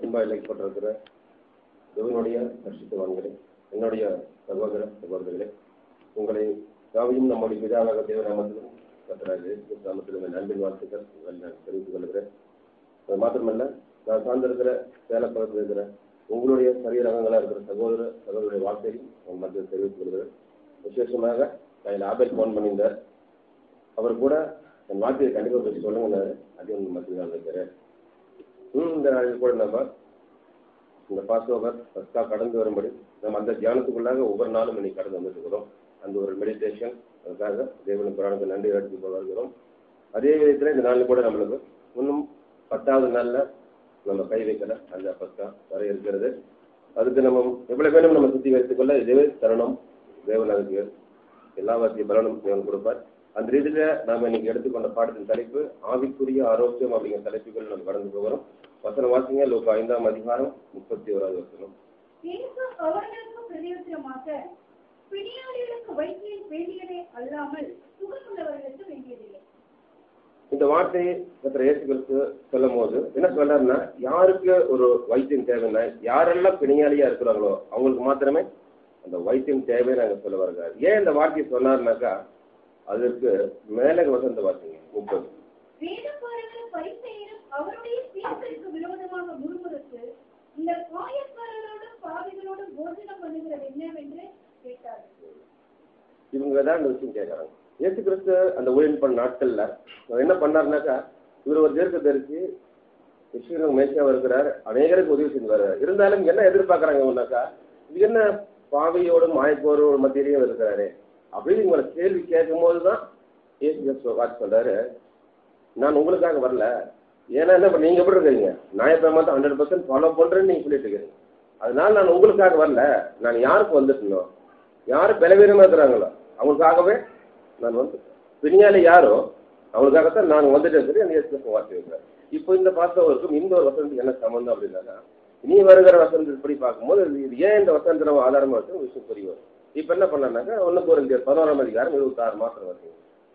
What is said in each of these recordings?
அன்பாக இழைக்கப்பட்டிருக்கிற தேவனுடைய ரட்சித்தவான்களே என்னுடைய சகோதர சகோதரிகளே உங்களை யாவையும் நம்முடைய பிதாவாக தேவநாமத்திலும் கத்தராக நாமத்திலும் என் அன்பின் வாழ்த்துக்கள் உங்களை நான் தெரிவித்துக் கொள்கிறேன் அது மாத்திரமல்ல நான் சார்ந்திருக்கிற சேலப்படத்தில் இருக்கிற உங்களுடைய சரீரகங்களாக இருக்கிற சகோதர சகோதரருடைய வாழ்க்கையும் உங்கள் மத்தியில் தெரிவித்துக் கொள்கிறேன் விசேஷமாக நான் ஆபேல் ஃபோன் பண்ணியிருந்தார் அவர் கூட என் வார்த்தையை கண்டிப்பாக பற்றி சொல்லுங்க அதையும் உங்கள் மத்தியில் நான் வைக்கிறேன் ம், இந்த நாளில் கூட நம்ம இந்த பாஸ் ஓவர் ஃபஸ்ட்டாக கடந்து வரும்படி நம்ம அந்த தியானத்துக்குள்ளாக ஒவ்வொரு நாளும் இன்னைக்கு கடந்து வந்துட்டு இருக்கிறோம் அந்த ஒரு மெடிடேஷன் அதுக்காக தேவனுக்கு புராணத்துக்கு நன்றி எடுத்து வருகிறோம் அதே விதத்தில் இந்த நாளில் கூட நம்மளுக்கு இன்னும் பத்தாவது நாளில் நம்ம கை வைக்கல அந்த பத்தா வர இருக்கிறது அதுக்கு நம்ம எவ்வளவு வேணும் நம்ம சுத்தி வைத்துக்கொள்ள இதுவே தருணம் தேவன் அதுக்கு எல்லா வாத்திய பலனும் தேவன் கொடுப்பார் அந்த ரீதியில நாம இன்னைக்கு எடுத்துக்கொண்ட பாடத்தின் தலைப்பு ஆவிக்குரிய ஆரோக்கியம் அப்படிங்கிற தலைப்புகள் நம்ம கடந்து போகிறோம் வசனம் வாசிங்க லோக ஐந்தாம் அதிகாரம் முப்பத்தி ஓராவது வசனம் இயேசு அவர்களுக்கு பிரதியுத்தரமாக பிணியாளிகளுக்கு வைத்தியம் வேண்டியதே அல்லாமல் சுகமுள்ளவர்களுக்கு வேண்டியதில்லை இந்த வார்த்தையை கத்திர இயேசு கிறிஸ்து சொல்லும் போது என்ன சொல்றாருன்னா யாருக்கு ஒரு வைத்தியம் தேவைன்னா யாரெல்லாம் பிணியாளியா இருக்கிறாங்களோ அவங்களுக்கு மாத்திரமே அந்த வைத்தியம் தேவை நாங்க சொல்ல வருகிறார் ஏன் இந்த வார்த்தையை சொன்னார்னாக்கா அதற்கு மேலே வசந்த வார்த்தைங்க முப்பது வேதக்காரர்களும் பரிசெயரும் அவருடைய சீர்திற்கு விரோதமாக முறுமுறுத்து இந்த காயக்காரரோடும் பாவிகளோடும் போஜனம் பண்ணுகிறது என்னவென்று கேட்டார்கள் இவங்க தான் இந்த விஷயம் கேட்கறாங்க இயேசு கிறிஸ்து அந்த ஊழியன் பண்ண நாட்கள்ல அவர் என்ன பண்ணாருனாக்கா இவர் ஒரு தீர்க்க தரிசி விஷயம் மேய்ச்சியாவும் இருக்கிறார் அநேகருக்கு உதவி செஞ்சு வர்றாரு இருந்தாலும் என்ன எதிர்பார்க்கறாங்கன்னாக்கா இது என்ன பாவியோடும் மாயக்கோரோடும் மத்தியிலையும் இருக்கிறாரு அப்படின்னு உங்களை கேள்வி கேட்கும் போது தான் இயேசு கிறிஸ்து வாக்கு சொல்றாரு நான் உங்களுக்காக வரல ஏன்னா என்ன இப்ப நீங்க எப்படி இருக்கீங்க நியாயப்பிரமா தான் ஹண்ட்ரட் பர்சன்ட் ஃபாலோ பண்றேன்னு நீங்க சொல்லிட்டு இருக்கீங்க அதனால நான் உங்களுக்காக வரல நான் யாருக்கு வந்துட்டணும் யார் பலவீனமா இருக்கிறாங்களோ அவங்களுக்காகவே நான் வந்து பின்னால யாரோ அவங்களுக்காகத்தான் நான் வந்துட்டேன் சரி அந்த இயேசு கிறிஸ்து வார்த்தை வைக்கிறேன் இப்போ இந்த பாசவருக்கும் இந்த ஒரு வசனத்துக்கு என்ன சம்பந்தம் அப்படின்னாக்கா இனி வருகிற வசனத்தை படி பார்க்கும்போது இது இது ஏன் இந்த வசனத்தை நம்ம ஆதாரமா வச்சு விஷயம் புரிய வரும் இப்போ என்ன பண்ணாக்கா ஒன்றுக்கு ஒரு பதினோராம் அதிகாரம் இருபத்தாறு மாசம் வருது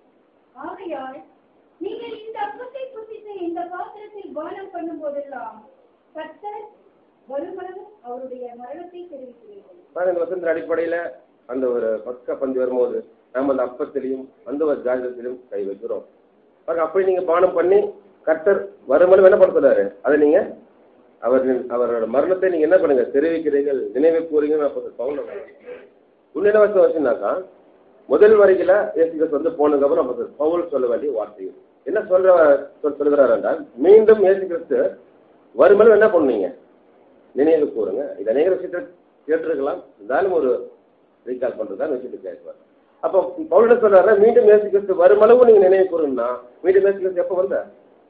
ஆகையால் நீங்கள் இந்த அப்பத்தை புசித்து இந்த பாத்திரத்தில் பானம் பண்ணும் போதெல்லாம் கர்த்தர் வருமளவும் அவருடைய மரணத்தை தெரிவிக்கிறீர்கள் ஆனால் இந்த வசந்த அடிப்படையில் அந்த ஒரு பக்க பந்து வரும்போது நாம் அந்த அப்பத்திலையும் அந்த ஒரு ஜாதகத்திலையும் கை வைக்கிறோம் பாருங்க அப்படி நீங்க பானம் பண்ணி கர்த்தர் வருமளவு என்ன பண்ண சொல்றாரு அதை நீங்க அவர் அவரோட மரணத்தை நீங்க என்ன பண்ணுங்க தெரிவிக்கிறீர்கள் நினைவு கூறீங்கன்னு அப்போ பவுன் உன்னிட வருஷம் வச்சுனாக்கா முதல் வரையில இயேசுக்கு வந்து போனதுக்கப்புறம் அப்போ பவுல் சொல்ல வேண்டிய வார்த்தை என்ன சொல்ற சொல் சொல்கிறார் என்றால் மீண்டும் இயேசு கிறிஸ்து வருமளவு என்ன பண்ணுவீங்க நினைவு கூறுங்க இது அநேக விஷயத்தை கேட்டிருக்கலாம் இருந்தாலும் ஒரு ரீகால் பண்றதுதான் விஷயத்தை கேட்பார் அப்போ பவுலிட சொல்றாரு மீண்டும் இயேசு கிறிஸ்து வருமளவு நீங்க நினைவு கூறுங்கன்னா மீண்டும் இயேசு கிறிஸ்து எப்போ வந்த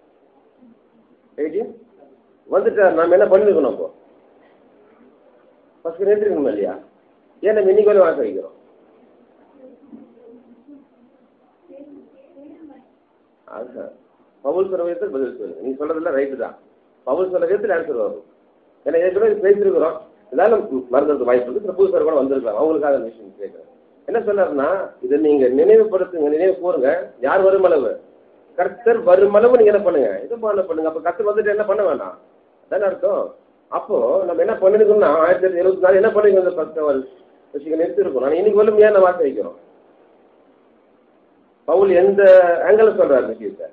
எயிட்டீன் வந்துட்டார் நாம என்ன பண்ணிருக்கணும் அப்போ ஃபர்ஸ்ட் நிறுத்திருக்கணும் இல்லையா ஏன் நம்ம இன்னைக்கு வரை வாங்க வைக்கிறோம் அதுதான் பவுல் சொல்ற விதத்தில் பதில் சொல்லுங்க நீ சொல்றதெல்லாம் ரைட்டு தான் பவுல் சொல்ற விதத்தில் ஆன்சர் வரும் ஏன்னா ஏற்கனவே பேசியிருக்கிறோம் இருந்தாலும் மறந்துறது வாய்ப்பு இருக்கு சில புதுசாக கூட வந்திருக்கலாம் அவங்களுக்காக அந்த விஷயம் கேட்குறேன் என்ன சொன்னாருன்னா இதை நீங்க நினைவுபடுத்துங்க நினைவு கூறுங்க யார் வருமளவு கர்த்தர் வருமளவு நீங்க என்ன பண்ணுங்க இது பண்ண பண்ணுங்க அப்ப கர்த்தர் வந்துட்டு என்ன பண்ண வேண்டாம் அதான அர்த்தம் அப்போ நம்ம என்ன பண்ணிருக்கோம்னா ஆயிரத்தி தொள்ளாயிரத்தி எழுபத்தி நாலு என்ன பண்ணிருக்கோம் இந்த ஃபர்ஸ்ட் விஷயம் நிறுத்திருக்கோம் நான் இன்னைக்கு வரலும் ஏன் நம்ம வார்த்தை வைக்கிறோம் பவுல் எந்த ஆங்கிள் சொல்றாரு விஷயத்தை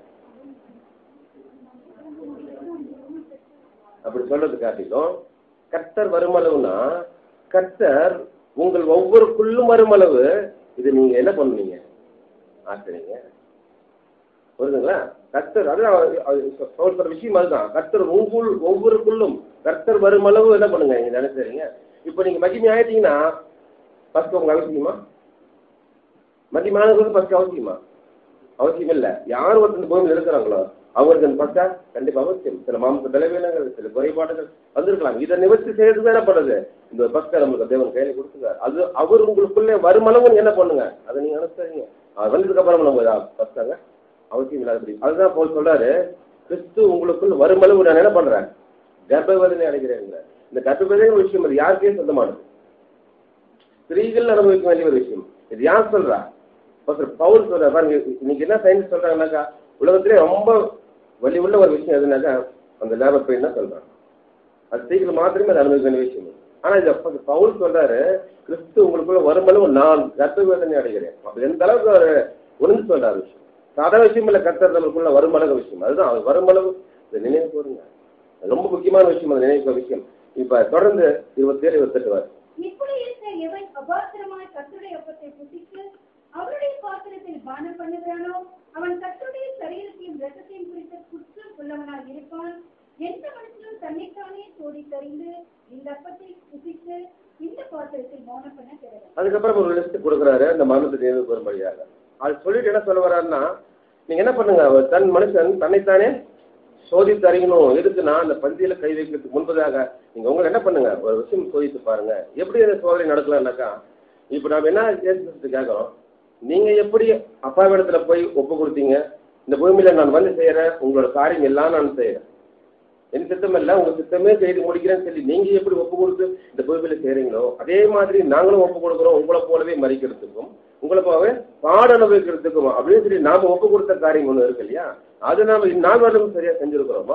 அப்படி சொல்றது காட்டிலும் கர்த்தர் வருமளவுனா கர்த்தர் உங்கள் ஒவ்வொருக்குள்ளும் வருமளவு இது நீங்க என்ன பண்ணுவீங்க ஆக்குறீங்க புரியுதுங்களா கர்த்தர் அதுதான் அவர் சொல்ற விஷயம் அதுதான் கர்த்தர் உங்கள் ஒவ்வொருக்குள்ளும் கர்த்தர் வருமளவு என்ன பண்ணுங்க நீங்க நினைச்சுறீங்க இப்போ நீங்க மகிமை ஆயிட்டீங்கன்னா ஃபர்ஸ்ட் உங்க அவசியமா மகிமானது ஃபர்ஸ்ட் அவசியமா அவசியம் இல்லை யார் ஒருத்தர் பூமியில் இருக்கிறாங்களோ அவருக்கு அந்த பக்கா கண்டிப்பா அவசியம் சில மாம்ச பலவீனங்கள் சில குறைபாடுகள் வந்திருக்கலாம் இதை நிவர்த்தி செய்யறதுக்கு என்ன பண்ணுது இந்த பஸ்கை நம்மளுக்கு தேவன் கையில கொடுத்துருக்காரு அது அவர் உங்களுக்குள்ளே வருமளவு நீங்க என்ன பண்ணுங்க அதை நீங்க அனுசரிங்க அது வந்ததுக்கு அப்புறம் நம்ம பஸ்தாங்க அவசியம் இல்லாதபடி அதுதான் போல் சொல்றாரு கிறிஸ்து உங்களுக்குள் வருமளவு நான் என்ன பண்றேன் கர்ப்பவேதனை அடைகிறேன் இந்த கர்ப்பவேதனை ஒரு விஷயம் அது யாருக்கே சொந்தமானது ஸ்திரீகள் அனுபவிக்க வேண்டிய ஒரு விஷயம் இது யார் சொல்றா ஒருத்தர் பவுல் சொல்ற பாருங்க இன்னைக்கு என்ன சயின்ஸ் சொல்றாங்கன்னாக்கா உலகத்திலே ரொம்ப வலி உள்ள ஒரு விஷயம் எதுனாக்கா அந்த லேபர் பெயின் தான் சொல்றாங்க அது சீக்கிரம் மாத்திரமே அது அனுபவிக்க வேண்டிய விஷயம் ஆனா இந்த ப- பவுல் சொல்றாரு கிறிஸ்து உங்களுக்குள்ள வருமளவு நான் கர்த்த வேதனை அடைகிறேன் அப்ப எந்த அளவுக்கு அவர் உணர்ந்து சொல்றாரு விஷயம் சாதாரண விஷயம் இல்ல கர்த்தர் நம்மளுக்குள்ள வருமளவு விஷயம் அதுதான் அவர் வருமளவு இதை நினைவு கூறுங்க அது ரொம்ப முக்கியமான விஷயம் அந்த நினைவு விஷயம் இப்ப தொடர்ந்து இருபத்தேழு இருபத்தெட்டு வார் இப்படி இருக்க எவன் அபாத்திரமாய் கர்த்தருடைய அப்பத்தை புசித்து அவருடைய பாத்திரத்தில் பானம் பண்ணுகிறானோ அவன் கர்த்தருடைய சரீரத்தையும் ரத்தத்தையும் குறித்த குற்றம் உள்ளவனாய் இருப்பான் எந்த மனுஷனும் தன்னைத்தானே சோதி தறிந்து இந்த அப்பத்தை புசித்து இந்த பாத்திரத்தில் பானம் பண்ண கிடவன் அதுக்கப்புறம் ஒரு லிஸ்ட் கொடுக்குறாரு அந்த மரணத்தை நினைவு கூறும்படியாக அது சொல்லிட்டு என்ன சொல்ல வர்றாருன்னா நீங்க என்ன பண்ணுங்க அவர் தன் மனுஷன் தன்னைத்தானே சோதித்து அறியணும் எதுக்குன்னா அந்த பந்தியில கை வைக்கிறதுக்கு முன்பதாக நீங்க உங்களை என்ன பண்ணுங்க ஒரு விஷயம் சோதித்து பாருங்க எப்படி அந்த சோதனை நடக்கலாம்னாக்கா இப்ப நாம என்ன கேட்கறது கேட்கறோம் நீங்க எப்படி அப்பாவிடத்துல போய் ஒப்பு கொடுத்தீங்க இந்த பூமியில நான் வந்து செய்யறேன் உங்களோட காரியம் எல்லாம் நான் செய்யறேன் என் சித்தம் இல்ல உங்க சித்தமே செய்து முடிக்கிறேன்னு சொல்லி நீங்க எப்படி ஒப்பு கொடுத்து இந்த பூமியில செய்றீங்களோ அதே மாதிரி நாங்களும் ஒப்பு கொடுக்குறோம் உங்களை போலவே மறிக்கிறதுக்கும் உங்களை போலவே பாட அனுபவிக்கிறதுக்கும் அப்படின்னு சொல்லி நாம ஒப்பு கொடுத்த காரியம் ஒண்ணு இருக்கு இல்லையா அது நாம இந்நாள் வரலும் சரியா செஞ்சிருக்கிறோமா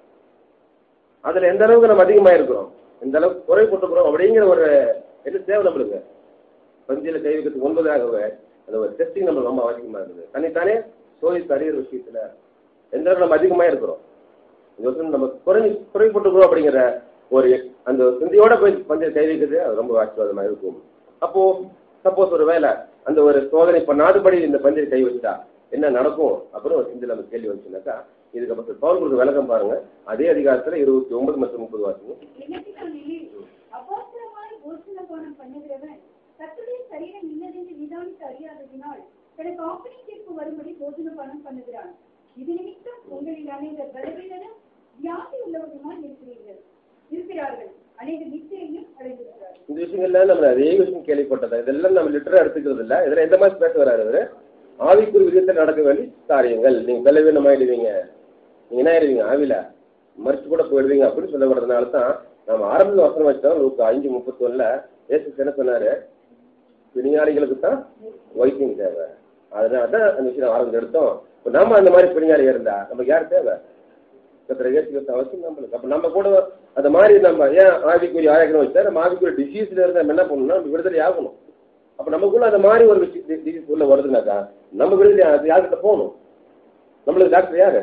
அதுல எந்த அளவுக்கு நம்ம அதிகமா இருக்கிறோம் எந்த அளவுக்கு குறைப்பட்டுக்கிறோம் அப்படிங்கிற ஒரு என்ன தேவை நம்மளுக்கு பந்தியில கை வைக்கிறதுக்கு ஒன்பதாகவே அந்த ஒரு டெஸ்டிங் நம்மளுக்கு ரொம்ப அவசியமா இருக்குது தனித்தானே சோதித்து அறிகிற விஷயத்துல எந்த அளவுக்கு நம்ம அதிகமா இருக்கிறோம் இந்த வருஷம் நம்ம குறை குறைப்பட்டுக்கிறோம் அப்படிங்கிற ஒரு அந்த சிந்தையோட போய் பஞ்சை கை வைக்கிறது அது ரொம்ப ஆசீர்வாதமா இருக்கும் அப்போ சப்போஸ் ஒரு வேலை அந்த ஒரு சோதனை பண்ணாதபடி இந்த பஞ்சை கை வச்சுட்டா என்ன நடக்கும் அப்புறம் ஒரு சிந்தையில் நம்ம கேள்வி வந்துச்சுனாக்கா இதுக்கப்புறம் பவுல் கொடுக்க விளக்கம் பாருங்க அதே அதிகாரத்துல இருபத்தி ஒன்பது மற்றும் முப்பது வாசிங்க இனத்தினாலே அபாத்திரமாய் போஷணபானம் பண்ணுகிறவன் கர்த்தருடைய சரீரம் இன்னதென்று நிதானித்து அறியாததினால் தனக்கு ஆப்பனை தீர்ப்பு வரும்படி போஜனபானம் பண்ணுகிறான் இது நிமித்தம் உங்களில் அநேகர் பலவீனரும் வியாதி உள்ளவருமாய் இருக்கிறீர்கள் இருக்கிறார்கள் அநேகர் நிச்சயம் அடைந்திருக்கிறார்கள் இந்த விஷயங்கள்ல நம்ம அதே விஷயம் கேள்விப்பட்டதா இதெல்லாம் நம்ம லிட்டரா எடுத்துக்கிறது இல்ல இதுல எந்த மாதிரி பேச வராரு அவரு ஆவிக்குரிய விதத்தில் நடக்க வேண்டிய காரியங்கள் நீங்க பலவீனமாயிடுவீங்க நீங்க என்ன ஆயிடுவீங்க ஆவில மறிச்சு கூட போயிடுவீங்க அப்படின்னு சொல்ல வர்றதுனால தான் நம்ம ஆரம்ப வசனம் வச்சோம் லூக்கா அஞ்சு முப்பத்தொன்னுல ஏசு என்ன சொன்னாரு பிணியாளிகளுக்கு தான் வைத்தியம் தேவை அதனால தான் அந்த விஷயம் ஆரம்பம் எடுத்தோம் இப்போ நம்ம அந்த மாதிரி பிணியாளி இருந்தா நமக்கு யார் தேவை கத்திர இயேசு அவசியம் நம்மளுக்கு அப்ப நம்ம கூட அந்த மாதிரி நம்ம ஏன் ஆவிக்குரிய ஆரோக்கியம் வச்சா நம்ம ஆவிக்குரிய டிசீஸ்ல இருந்து நம்ம என்ன பண்ணணும்னா நம்ம விடுதலை ஆகணும் அப்ப நமக்குள்ள அந்த மாதிரி ஒரு டிசீஸ் உள்ள வருதுனாக்கா நம்ம விடுதலை அது யார்கிட்ட போகணும் நம்மளுக்கு டாக்டர் யாரு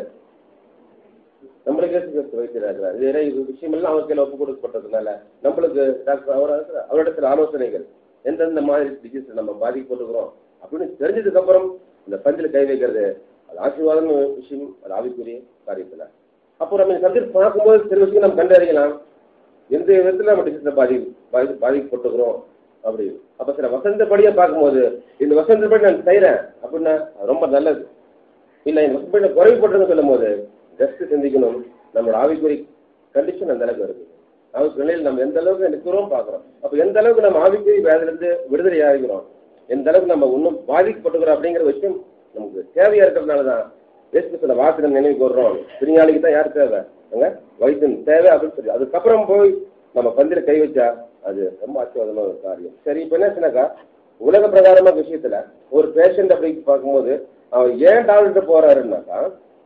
நம்மளுக்கு இயேசு கிறிஸ்து வைத்திருக்கிறார் இது நிறைய விஷயம் எல்லாம் அவர் கையில ஒப்பு கொடுக்கப்பட்டதுனால நம்மளுக்கு டாக்டர் அவர் அவரிடத்துல ஆலோசனைகள் எந்தெந்த மாதிரி டிசீஸ் நம்ம பாதிக்கப்பட்டுக்கிறோம் அப்படின்னு தெரிஞ்சதுக்கு அப்புறம் இந்த பஞ்சில் கை வைக்கிறது அது ஆசீர்வாதம் விஷயம் அது ஆவிக்குரிய காரியத்துல அப்போ நம்ம இந்த சப்ஜெக்ட் பார்க்கும்போது சில விஷயம் நம்ம கண்டறியலாம் எந்த விதத்துல நம்ம டிசீஸ்ல பாதி பாதி பாதிக்கப்பட்டுக்கிறோம் அப்படி அப்ப சில வசந்தப்படியா பார்க்கும்போது இந்த வசந்தப்படி நான் செய்யறேன் அப்படின்னா அது ரொம்ப நல்லது இல்ல இந்த வசந்தப்படி நான் குறைவுபட்டுன்னு சொல்லும் போது ஜஸ்ட் சிந்திக்கணும் நம்மளோட ஆவிக்குறி கண்டிஷன் அந்த அளவுக்கு இருக்கு ஆவிக்கு நிலையில் நம்ம எந்த அளவுக்கு நிற்கிறோம் பார்க்குறோம் அப்ப எந்த அளவுக்கு நம்ம ஆவிக்குறி வேதிலிருந்து விடுதலை ஆகிறோம் எந்த அளவுக்கு நம்ம இன்னும் பாதிக்கப்பட்டுக்கிறோம் அப்படிங்கிற விஷயம் நமக்கு தேவையா இருக்கிறதுனால தான் வேஸ்ட் சில வாக்கு நம்ம நினைவு கூறுறோம் பிரியாளிக்கு தான் யார் தேவை அங்க வைத்தியம் தேவை அப்படின்னு சொல்லி அதுக்கப்புறம் போய் நம்ம பந்தில கை வச்சா அது ரொம்ப ஆச்சரியமான ஒரு காரியம் சரி இப்ப என்ன சொன்னாக்கா உலக பிரகாரமான விஷயத்துல ஒரு பேஷண்ட் அப்படி பார்க்கும்போது அவன் ஏன் டாக்டர் போறாருன்னாக்கா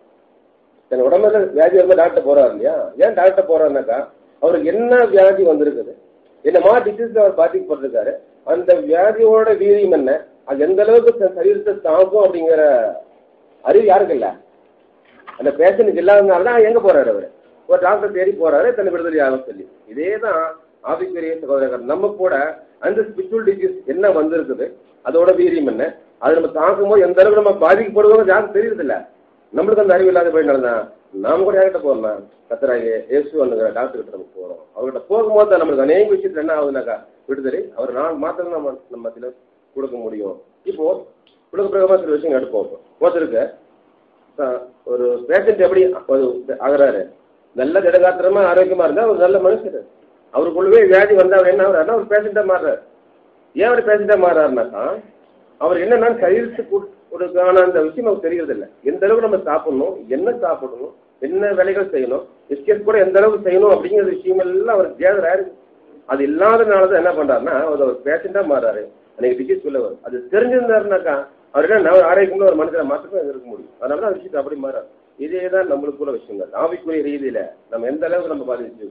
தன் உடம்புல வியாதி வந்து டாக்டர் போறாரு இல்லையா ஏன் டாக்டர் போறாருனாக்கா அவருக்கு என்ன வியாதி வந்திருக்குது என்னமா டிசீஸ்ல அவர் பாதிக்கப்பட்டிருக்காரு அந்த வியாதியோட வீரியம் என்ன அது எந்த அளவுக்கு தன் சரீரத்தை தாக்கும் அப்படிங்கிற அறிவு யாருக்கு இல்ல அந்த பேஷனுக்கு இல்லாததுனால தான் எங்க போறாரு அவரு ஒரு டாக்டர் தேடி போறாரு தன்னை விடுதலை ஆகும் சொல்லி இதே தான் ஆவிக்குரிய சகோதரர் நம்ம கூட அந்த ஸ்பிரிச்சுவல் டிசீஸ் என்ன வந்திருக்குது அதோட வீரியம் என்ன அது நம்ம தாக்கும்போது எந்த அளவுக்கு நம்ம பாதிக்கப்படுவோம் யாருக்கும் தெரியுது இல்ல நம்மளுக்கு அந்த அறிவு இல்லாத போய் நடந்தா நாம கூட யார்கிட்ட போறோம் கத்தராக இயேசு வந்துங்கிற டாக்டர் கிட்ட நம்ம போறோம் அவர்கிட்ட போகும்போது தான் நம்மளுக்கு அநேக விஷயத்துல என்ன ஆகுதுனாக்கா விடுதலை அவர் நான் மாத்திரம் நம்ம நம்ம மத்தியில கொடுக்க முடியும் இப்போ உலக பிரகமா சில விஷயங்கள் எடுப்போம் ஒருத்தருக்கு அஹ், ஒரு பேஷண்ட் எப்படி ஒரு ஆகுறாரு நல்ல திடகாத்திரமா ஆரோக்கியமா இருந்தா ஒரு நல்ல மனுஷர் அவருக்குள்ளவே வியாதி வந்தா அவர் என்ன ஆகுறாருன்னா ஒரு பேஷண்டா மாறுறாரு ஏன் அவர் பேஷண்டா மாறுறாருனாக்கா அவர் என்னன்னா சரீரத்துக்கு கொடுக்கான அந்த விஷயம் அவருக்கு தெரியறது இல்லை எந்த அளவுக்கு நம்ம சாப்பிடணும் என்ன சாப்பிடணும் என்ன வேலைகள் செய்யணும் எஸ்கேஸ் கூட எந்த அளவுக்கு செய்யணும் அப்படிங்கிற விஷயம் எல்லாம் அவருக்கு கேதர் ஆயிருக்கு அது இல்லாதனால தான் என்ன பண்றாருன்னா அவர் ஒரு பேஷண்டா மாறாரு அன்னைக்கு டிசீஸ் சொல்ல வரும் அது தெரிஞ்சிருந்தாருனாக்கா அவர் என்ன நான் ஆரோக்கியம்னு ஒரு மனுஷனை மாற்றமே இருக்க முடியும் அதனால தான் விஷயத்தை அப்படி மாறாரு இதே தான் நம்மளுக்குள்ள விஷயங்கள் ஆவிக்குரிய ரீதியில நம்ம எந்த அளவுக்கு நம்ம பாதிச்சிருக்கிறோம்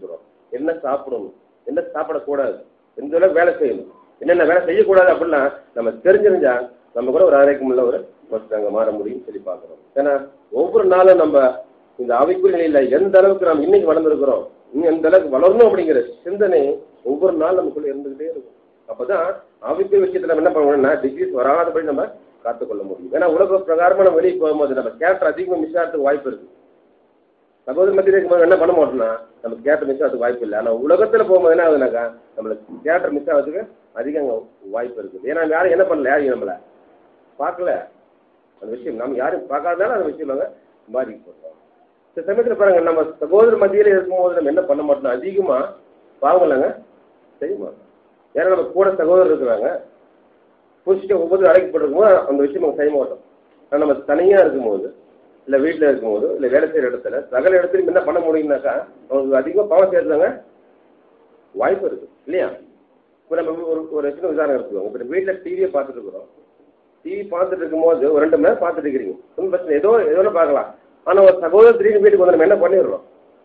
என்ன சாப்பிடணும் என்ன சாப்பிடக்கூடாது எந்த அளவுக்கு வேலை செய்யணும் என்னென்ன வேலை செய்யக்கூடாது அப்படின்னா நம்ம தெரிஞ்சிருந்தா நம்ம கூட ஒரு ஆரோக்கியம் உள்ள ஒரு மனுஷங்க மாற முடியும் சொல்லி பார்க்கிறோம் ஏன்னா ஒவ்வொரு நாளும் நம்ம இந்த ஆவிக்குரிய நிலையில எந்த அளவுக்கு நம்ம இன்னைக்கு வளர்ந்துருக்கிறோம் இன்னும் எந்த அளவுக்கு வளரணும் அப்படிங்கிற சிந்தனை ஒவ்வொரு நாள் நமக்குள்ள இருந்துகிட்டே இருக்கும் அப்பதான் ஆவிக்குரிய விஷயத்துல நம்ம என்ன பண்ணணும்னா டிசீஸ் வராதபடி நம்ம காத்துக்கொள்ள முடியும் ஏன்னா உலக பிரகாரமா நம்ம வெளியே போகும்போது நம்ம கேரக்டர் அதிகமாக மிஸ் ஆகிறதுக்கு வாய்ப்பு இருக்கு சகோதர மத்தியில் இருக்கும்போது என்ன பண்ண மாட்டோம்னா நம்ம கேரக்டர் மிஸ் ஆகிறதுக்கு வாய்ப்பு இல்லை ஆனா உலகத்துல போகும்போது என்ன ஆகுதுனாக்கா நம்மளுக்கு கேரக்டர் மிஸ் ஆகிறதுக்கு அதிக அங்க வாய்ப்பு இருக்குது ஏன்னா யாரும் என்ன பண்ணல யாரையும் நம்மள பார்க்கல அந்த விஷயம் நம்ம யாரும் பார்க்காதனால அந்த விஷயம் நாங்கள் மாறி போடுறோம் சில சமயத்தில் பாருங்க நம்ம சகோதர மத்தியில் இருக்கும்போது நம்ம என்ன பண்ண மாட்டோம் அதிகமா பாவங்களாங்க செய்ய மாட்டோம் ஏன்னா நம்ம கூட சகோதரர் இருக்கிறாங்க புதுசிட்டு ஒவ்வொரு அழைக்கப்பட்டிருக்கும்போது அந்த விஷயம் நம்ம செய்ய மாட்டோம் ஆனால் நம்ம தனியாக இருக்கும்போது இல்லை வீட்டில் இருக்கும்போது இல்லை வேலை செய்கிற இடத்துல சகல இடத்துலையும் என்ன பண்ண முடியும்னாக்கா அவங்களுக்கு அதிகமாக பாவம் சேர்த்துதாங்க வாய்ப்பு இருக்கு இல்லையா இப்போ நம்ம ஒரு ஒரு சின்ன உதாரணம் எடுத்துக்கோங்க இப்போ வீட்டில் டிவியை பார்த்துட்டு இருக்கிறோம் டிவி பார்த்துட்டு இருக்கும்போது ஒரு ரெண்டு மணி நேரம் பார்த்துட்டு இருக்கிறீங்க ஒன்றும் பிரச்சனை ஏதோ ஏதோ பார்க்கலாம் ஆனால் ஒரு சகோதரர் திடீர்னு வீட்டுக்கு வந்து நம்ம என்ன பண்ணிடுறோம்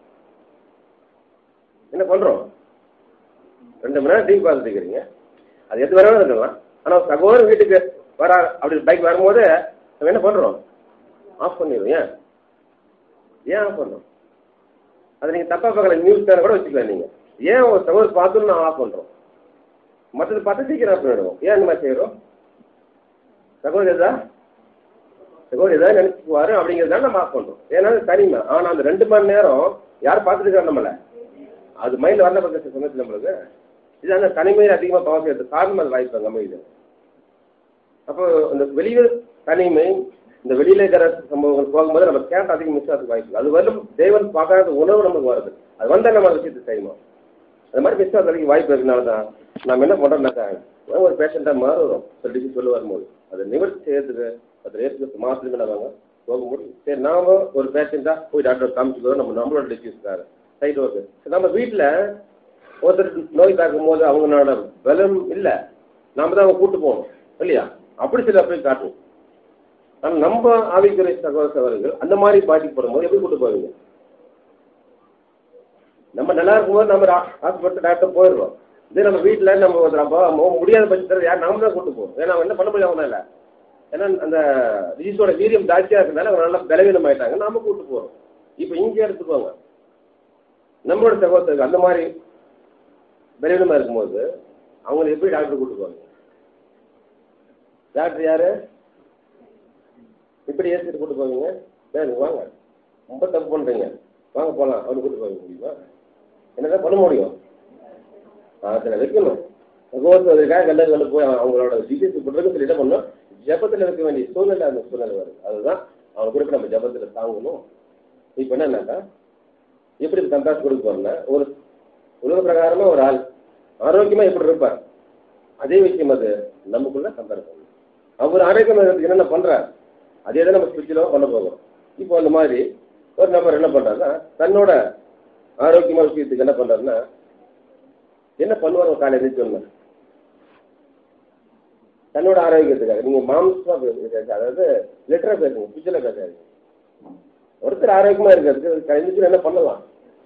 என்ன பண்ணுறோம் ரெண்டு மணி நேரம் டிவி பார்த்துட்டு இருக்கிறீங்க அது எது வேணாலும் இருக்கலாம் ஆனால் சகோதரன் வீட்டுக்கு வர அப்படி பைக் வரும்போது நம்ம என்ன பண்ணுறோம் ஆஃப் பண்ணிடுவோம் ஏன் ஏன் ஆஃப் பண்ணுறோம் அதை நீங்கள் தப்பாக பார்க்கல நியூஸ் சேனல் கூட வச்சுக்கலாம் நீங்கள் ஏன் ஒரு சகோதரர் பார்த்துன்னு நான் ஆஃப் பண்ணுறோம் மற்றது பார்த்து சீக்கிரம் ஆஃப் பண்ணிடுவோம் ஏன் இந்த மாதிரி செய்கிறோம் சகோதரி எதா சகோதரி எதாவது நினைச்சுக்குவாரு அப்படிங்கிறத நம்ம ஆஃப் பண்ணுறோம் ஏன்னா அது தனிமை ஆனால் அந்த ரெண்டு மணி நேரம் யார் பார்த்துட்டு இருக்காங்க நம்மளை அது மைண்டில் வரல பக்கம் சமயத்தில் நம்மளுக்கு இது அந்த தனிமையில் அதிகமாக பவர் செய்யறது காரணம் அது வாய்ப்பு நம்ம இது அப்போ அந்த வெளியில் தனிமை இந்த வெளியில இருக்கிற சம்பவங்கள் போகும்போது நம்ம கேட்ட அதிகம் மிஸ் ஆகிறதுக்கு வாய்ப்பு இல்லை. அது வரலும் தேவன் பார்க்காத உணவு நமக்கு வருது அது வந்தால் நம்ம அந்த விஷயத்தை செய்யணும் அது மாதிரி மிஸ் ஆகிறதுக்கு வாய்ப்பு இருக்கனால தான் நம்ம என்ன பண்ணுறோம்னாக்கா ஒரு பேஷண்ட்டாக மாறுறோம் சொல்லி சொல்லி வரும்போது அதை நிவர்த்தி செய்யறதுக்கு அதை ஏற்றுக்கு மாத்திரமே நம்ம போக முடியும் சரி நாம ஒரு பேஷண்ட்டாக போய் டாக்டர் காமிச்சுக்கிறோம் நம்ம நம்மளோட டிசீஸ்க்காக சைட் ஒர்க்கு நம்ம வீட்டில் ஒருத்தர் நோய் தாக்கும் போது அவங்களோட பலம் இல்லை நாம தான் அவங்க கூட்டு போகணும் இல்லையா அப்படி சில போய் காட்டணும் ஆனால் நம்ம ஆவிக்குறை சகோதர சகோதரர்கள் அந்த மாதிரி பாதிக்கப்படும் போது எப்படி கூட்டு போவீங்க நம்ம நல்லா இருக்கும்போது நம்ம ஹாஸ்பிட்டல் டாக்டர் போயிடுறோம் இதே நம்ம வீட்டில் நம்ம ஒரு அப்போ நம்ம முடியாத பட்சத்தில் யார் நாம தான் கூட்டு போவோம் ஏன்னா அவங்க என்ன பண்ண முடியாது அவனால ஏன்னா அந்த டிசீஸோட வீரியம் ஜாஸ்தியாக இருக்கிறதுனால அவங்க நல்லா பலவீனம் ஆயிட்டாங்க நாம கூட்டு போகிறோம் இப்போ இங்கே எடுத்துக்கோங்க நம்மளோட சகோதரர்கள் அந்த மாதிரி பலவீனமாக இருக்கும்போது அவங்களை எப்படி டாக்டர் கூட்டு போவாங்க டாக்டர் யாரு இப்படி ஏற்றிட்டு கூட்டு போவீங்க சரி வாங்க ரொம்ப தப்பு பண்ணுறீங்க வாங்க போகலாம் அவரு கூட்டு போக முடியுமா என்னதான் பண்ண முடியும் அதில் வைக்கணும் சகோதரர்களுக்காக கல்லூரிகளை போய் அவங்களோட டிசீஸ் பண்ணுறதுக்கு சொல்லி என்ன பண்ணணும் ஜபத்தில் இருக்க வேண்டிய சூழ்நிலை அந்த சூழ்நிலை வருது அதுதான் அவங்க குறிப்பிட்ட நம்ம ஜபத்தில் தாங்கணும் இப்போ என்னன்னாக்கா எப்படி கண்டாஸ் கொடுக்க போறேன்னா ஒரு உலக பிரகாரமா ஒரு ஆள் ஆரோக்கியமா எப்படி இருப்பார் அதே விஷயம் அது நமக்குள்ள கம்பேர் பண்ணணும் அவர் ஆரோக்கியமா இருக்கிறதுக்கு என்னென்ன பண்றார் அதே தான் நம்ம ஸ்பிரிச்சுவலாக பண்ண போகிறோம் இப்போ அந்த மாதிரி ஒரு நபர் என்ன பண்றாருன்னா தன்னோட ஆரோக்கியமான விஷயத்துக்கு என்ன பண்றாருன்னா என்ன பண்ணுவார் காலை எதிர்த்து தன்னோட ஆரோக்கியத்துக்காக நீங்க மாம்சமா பேசுங்க அதாவது லிட்டரா பேசுங்க பிச்சில் பேசாதீங்க ஒருத்தர் ஆரோக்கியமா இருக்கிறதுக்கு கழிஞ்சுட்டு என்ன பண்ணலாம்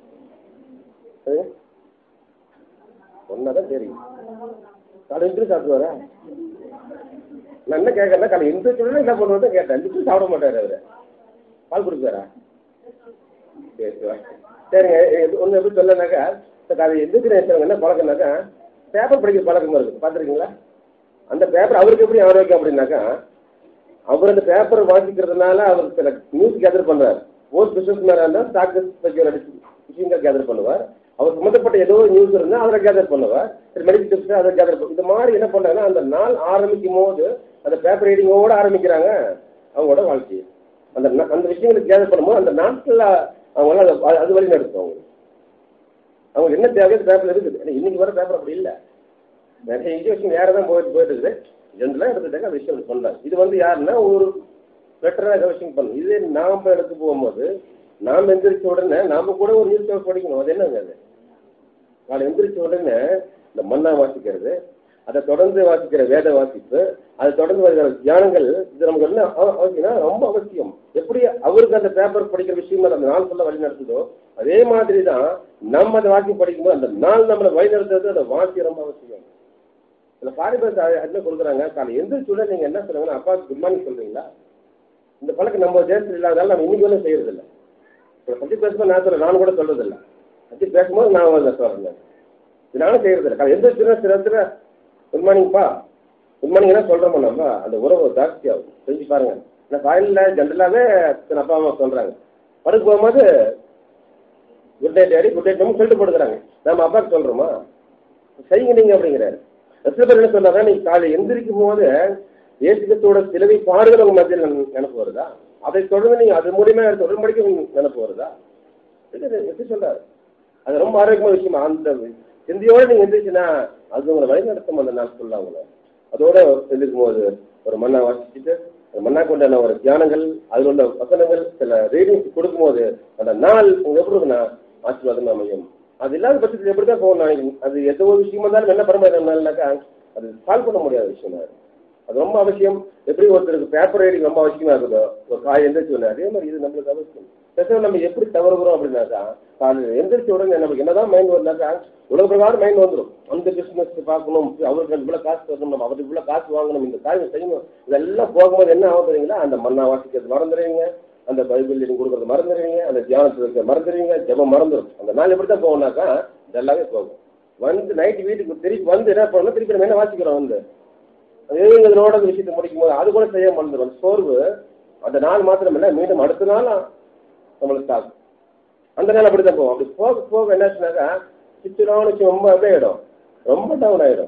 ஒன்னாதான் தெரியும் காலை இன்ட்ரெஸ்ட் சாப்பிடுவாரா நான் என்ன கேட்கறேன்னா காலை இன்ட்ரெஸ்ட் என்ன பண்ணுவது கேட்டேன் இன்ட்ரெஸ்ட் சாப்பிட மாட்டாரு அவரு பால் குடிப்பாரா சரி சரி சரிங்க ஒன்று எப்படி சொல்லனாக்கா அது எந்திரிச்சு என்ன பழக்கம்னாக்கா பேப்பர் படிக்கிற பழக்கமா இருக்கு பார்த்துருக்கீங்களா அந்த பேப்பர் அவருக்கு எப்படி ஆரோக்கியம் அப்படின்னாக்கா அவர் அந்த பேப்பர் வாசிக்கிறதுனால அவர் சில நியூஸ் கேதர் பண்றாரு போஸ்ட் பிசினஸ் மேனா இருந்தால் ஸ்டாக் விஷயங்கள் கேதர் பண்ணுவார் அவர் சம்மந்தப்பட்ட ஏதோ ஒரு நியூஸ் இருந்தால் அதை கேதர் பண்ணுவார் சரி மெடிக்கல் டிப்ஸ் அதை கேதர் பண்ண இந்த மாதிரி என்ன பண்றாங்கன்னா அந்த நாள் ஆரம்பிக்கும் போது அந்த பேப்பர் ரீடிங்கோட ஆரம்பிக்கிறாங்க அவங்களோட வாழ்க்கையை அந்த நா- அந்த விஷயங்களுக்கு கேதர் பண்ணும்போது அந்த நாட்களில் அவங்களால அதை அது வழி நடத்தும் அவங்க அவங்களுக்கு என்ன தேவையோ பேப்பர் இருக்குது ஏன்னா இன்னைக்கு வர பேப்பர் அப்படி இல்லை நிறைய எஜுகேஷன் வேற தான் போயிட்டு போயிட்டு இருக்குது ஜென்ரலாக எடுத்துட்டாக்க அந்த விஷயம் பண்ணலாம் இது வந்து யாருன்னா ஒரு பெட்டராக விஷயம் பண்ணணும் இதே நாம் எடுத்து போகும்போது நாம் எந்திரிச்ச உடனே நாம கூட ஒரு நியூஸ் பேப்பர் படிக்கணும் அது என்னங்க அது நாளை எந்திரிச்ச உடனே இந்த மண்ணா வாசிக்கிறது அதை தொடர்ந்து வாசிக்கிற வேத வாசிப்பு அதை தொடர்ந்து வருகிற தியானங்கள் இது நமக்கு என்ன அவ- அவசியம்னா ரொம்ப அவசியம் எப்படி அவருக்கு அந்த பேப்பர் படிக்கிற விஷயம் அந்த நாள் சொல்ல வழி நடத்துதோ அதே மாதிரி தான் நம்ம அந்த வாக்கியம் படிக்கும்போது அந்த நாள் நம்மளை வழி நடத்துறது அந்த வாக்கியம் ரொம்ப அவசியம் சில பாரிபஸ் என்ன கொடுக்குறாங்க காலை எந்திரிச்சு உடனே நீங்க என்ன சொல்லுங்கன்னா அப்பா குட் மார்னிங் சொல்றீங்களா இந்த பழக்கம் நம்ம தேசத்தில் இல்லாதனால நம்ம இன்னைக்கு ஒன்றும் செய்யறது இல்லை இதை பற்றி பேசும்போது நான் சொல்றேன் நான் கூட சொல்றது இல்லை பற்றி பேசும்போது நான் வந்து சொல்றேன் இது நானும் செய்யறது இல்லை காலை எந்திரிச்சுன்னா சில இடத்துல குட் மார்னிங்ப்பா குட் மார்னிங் என்ன சொல்றோமோ நம்ம அந்த உறவு ஜாஸ்தி ஆகும் செஞ்சு பாருங்க ஏன்னா காலையில் ஜென்ரலாகவே தன் அப்பா அம்மா சொல்றாங்க படுக்க போகும்போது good night daddy good night நம்ம சொல்லிட்டு போடுக்கிறாங்க நம்ம அப்பாவுக்கு சொல்றோமா செய்யுங்க நீங்க அப்படிங்கிறாரு சில பேர் என்ன சொன்னாங்க நீங்க காலை எந்திரிக்கும் போது ஏசுகத்தோட சிலுவை பாடுகள் உங்க மத்தியில் நினை- நினைப்பு வருதா அதை தொடர்ந்து நீங்க அது மூலியமா எடுத்து உடன்படிக்கை உங்களுக்கு நினைப்பு வருதா இது இது எப்படி சொல்றாரு அது ரொம்ப ஆரோக்கியமான விஷயம் அந்த சிந்தியோட நீங்க எந்திரிச்சுன்னா அது உங்களை வழி நடத்தும் அந்த நாள் ஃபுல்லா உங்களை அதோட எந்திரிக்கும் போது ஒரு மண்ணா வாசிச்சுட்டு அந்த மண்ணா கொண்டான ஒரு தியானங்கள் அதில் உள்ள வசனங்கள் சில ரீடிங்ஸ் கொடுக்கும்போது அந்த நாள் உங்களுக்கு எப்படி இருக்குன்னா ஆசீர்வாதம் அமையும் அது இல்லாத பட்சத்தில் எப்படி தான் போகணும் நினைக்கிறேன் அது எந்த ஒரு விஷயமா இருந்தாலும் என்ன பரமாயிரம்னாக்கா அது சால்வ் பண்ண முடியாத விஷயம் தான் அது. அது ரொம்ப அவசியம் எப்படி ஒருத்தருக்கு பேப்பர் ரைடிங் ரொம்ப அவசியமா இருக்குதோ ஒரு காய் எந்திரிச்சு உடனே அதே மாதிரி இது நம்மளுக்கு அவசியம் பேசாம நம்ம எப்படி தவறுகிறோம் அப்படின்னாக்கா காலையில் எந்திரிச்ச உடனே நமக்கு என்னதான் மைண்ட் வரும்னாக்கா உலக பிரகாரம் மைண்ட் வந்துடும் அந்த பிசினஸ் பார்க்கணும் அவருக்கு இவ்வளோ காசு தரணும் நம்ம அவருக்கு இவ்வளோ காசு வாங்கணும் இந்த காரியம் செய்யணும் இதெல்லாம் போகும்போது என்ன ஆகும் தெரியுங்களா அந்த மண்ணா வாசிக்கிறது மறந்துடுவீங்க அந்த பைபிள் நீங்க கொடுக்கறது மறந்துடுவீங்க அந்த தியானத்தில் இருக்க மறந்துடுவீங்க ஜெபம் மறந்துடும் அந்த நாள் எப்படி தான் போகும்னாக்கா இதெல்லாமே போகும் வந்து நைட்டு வீட்டுக்கு திருப்பி வந்து என்ன பண்ணணும் திருப்பி நம்ம என்ன வாசிக்கிறோம் வந்து அதே இதனோட அந்த விஷயத்தை முடிக்கும் போது அது கூட செய்ய மறந்துடும் அந்த சோர்வு அந்த நாள் மாத்திரமில்ல மீண்டும் அடுத்த நாள் நம்மளுக்கு தாக்கும் அந்த நாள் அப்படிதான் போகும் அப்படி போக போக என்னாச்சுனாக்கா சித்திரான ரொம்ப அப்படியே ஆயிடும் ரொம்ப டவுன் ஆயிடும்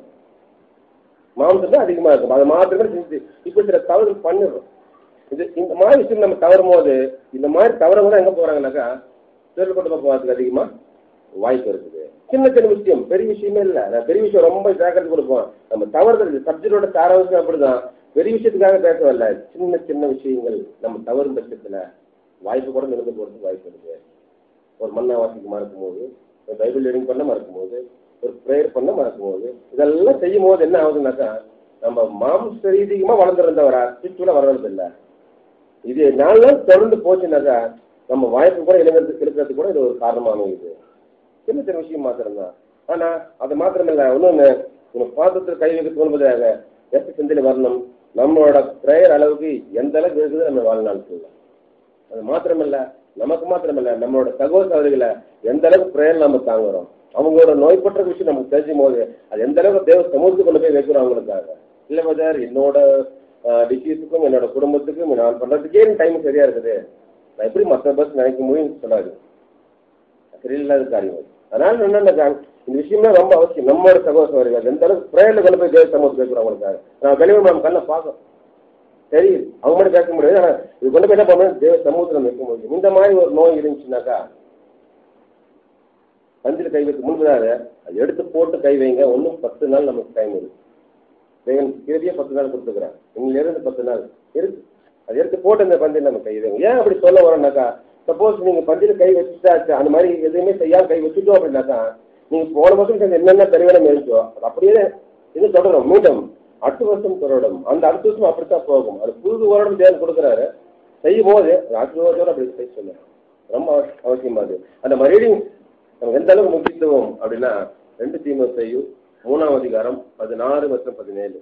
மாம்சம் தான் அதிகமா இருக்கும் அதை மாத்திரமே செஞ்சு இப்போ சில தவறுகள் பண்ணிடுறோம் இது இந்த மாதிரி விஷயம் நம்ம தவறும் போது இந்த மாதிரி தவறவங்க எங்க போறாங்கன்னாக்கா தொழில் கூட்டமாக போகிறதுக்கு அதிகமா வாய்ப்பு இருக்குது சின்ன சின்ன விஷயம் பெரிய விஷயமே இல்லை நான் பெரிய விஷயம் ரொம்ப ஜாக்கிரதை கொடுப்போம் நம்ம தவறுதல் சப்ஜெக்டோட சாராம்சம் அப்படிதான் பெரிய விஷயத்துக்காக பேசவில்ல சின்ன சின்ன விஷயங்கள் நம்ம தவறும் பட்சத்துல வாய்ப்பு கூட நிறுத்த போகிறதுக்கு வாய்ப்பு இருக்கு ஒரு மண்ணா வாசிக்க மறக்கும் போது ஒரு பைபிள் ரீடிங் பண்ண மறக்கும் போது ஒரு ப்ரேயர் பண்ண மறக்கும் போது இதெல்லாம் செய்யும் போது என்ன ஆகுதுன்னாக்கா நம்ம மாம்ச ரீதிகமா வளர்ந்துருந்தவரா சுற்றுலா வளர்றது இல்லை இது நாலு நாள் தொடர்ந்து போச்சுனாக்கா நம்ம வாய்ப்பு கூட இழங்கிறது இருக்கிறது கூட இது ஒரு காரணமா அமையுது சின்ன சின்ன விஷயம் மாத்திரம்தான் ஆனா அது மாத்திரமில்ல இன்னொன்னு உங்க பாதத்தில் கை வைக்க தோன்பதாக எப்ப சிந்தனை வரணும் நம்மளோட பிரேயர் அளவுக்கு எந்த அளவுக்கு இருக்குது நம்ம வாழ்நாள் சொல்லலாம் அது மாத்திரமல்ல நமக்கு மாத்திரமல்ல நம்மளோட சகோதர சகோதரிகளை எந்த அளவுக்கு பிரேயர் நம்ம தாங்குறோம் அவங்களோட நோய்பற்ற விஷயம் நமக்கு தெரிஞ்சும் போது அது எந்த அளவுக்கு தேவ சமூகத்துக்கு கொண்டு போய் வைக்கிறோம் அவங்களுக்காக இல்ல பஜார் என்னோட டிசீஸுக்கும் என்னோட குடும்பத்துக்கும் நான் பண்றதுக்கே டைம் சரியா இருக்குது நான் எப்படி மற்ற பஸ் நினைக்க முடியும்னு சொல்லாது சரியில்லாத காரியம் அது. அதனால என்னன்னா இந்த விஷயமே ரொம்ப அவசியம் நம்மளோட சகோதர சகோதரிகள் எந்த அளவுக்கு பிரேயர்ல கொண்டு போய் தேவ சமூகத்துக்கு வைக்கிறோம் அவங்களுக்காக நான் வெளியே நம்ம கண்ணை பார்க்கணும் தெரியுது அவங்க மட்டும் பேச முடியாது ஆனா இது கொண்டு போய் என்ன பண்ணணும் தேவ சமூகத்தில் நம்ம வைக்க முடியும் இந்த மாதிரி ஒரு நோய் இருந்துச்சுனாக்கா பந்தில் கை வைக்க முன்பதாக அதை எடுத்து போட்டு கை வைங்க ஒன்றும் பத்து நாள் நமக்கு டைம் இருக்கு தேவன் தேதியே பத்து நாள் கொடுத்துக்கிறேன் இருந்து பத்து நாள் இருக்கு அதை எடுத்து போட்டு இந்த பந்தில் நம்ம கை வைங்க ஏன் அப்படி சொல்ல வரோம்னாக்கா சப்போஸ் நீங்க பந்தியில் கை வச்சுட்டாச்சு அந்த மாதிரி எதுவுமே செய்யாம கை வச்சுட்டோம் அப்படின்னாக்கா நீங்க போன வருஷம் செஞ்ச என்னென்ன பெருவிடம் இருந்துச்சோ அது அப்படியே இது தொடரும் மீண்டும் அடுத்த வருஷம் தொடரும் அந்த அடுத்த வருஷம் அப்படித்தான் போகும் அது புது வருடம் தேவன் கொடுக்குறாரு செய்யும் போது அது அடுத்த வருஷம் அப்படி செய்ய சொல்லுங்க ரொம்ப அவ- அவசியமா அது அந்த மறுபடியும் நமக்கு எந்த அளவுக்கு முக்கியத்துவம் அப்படின்னா ரெண்டு தீமை செய்யும் மூணாம் அதிகாரம் பதினாறு மற்றும் பதினேழு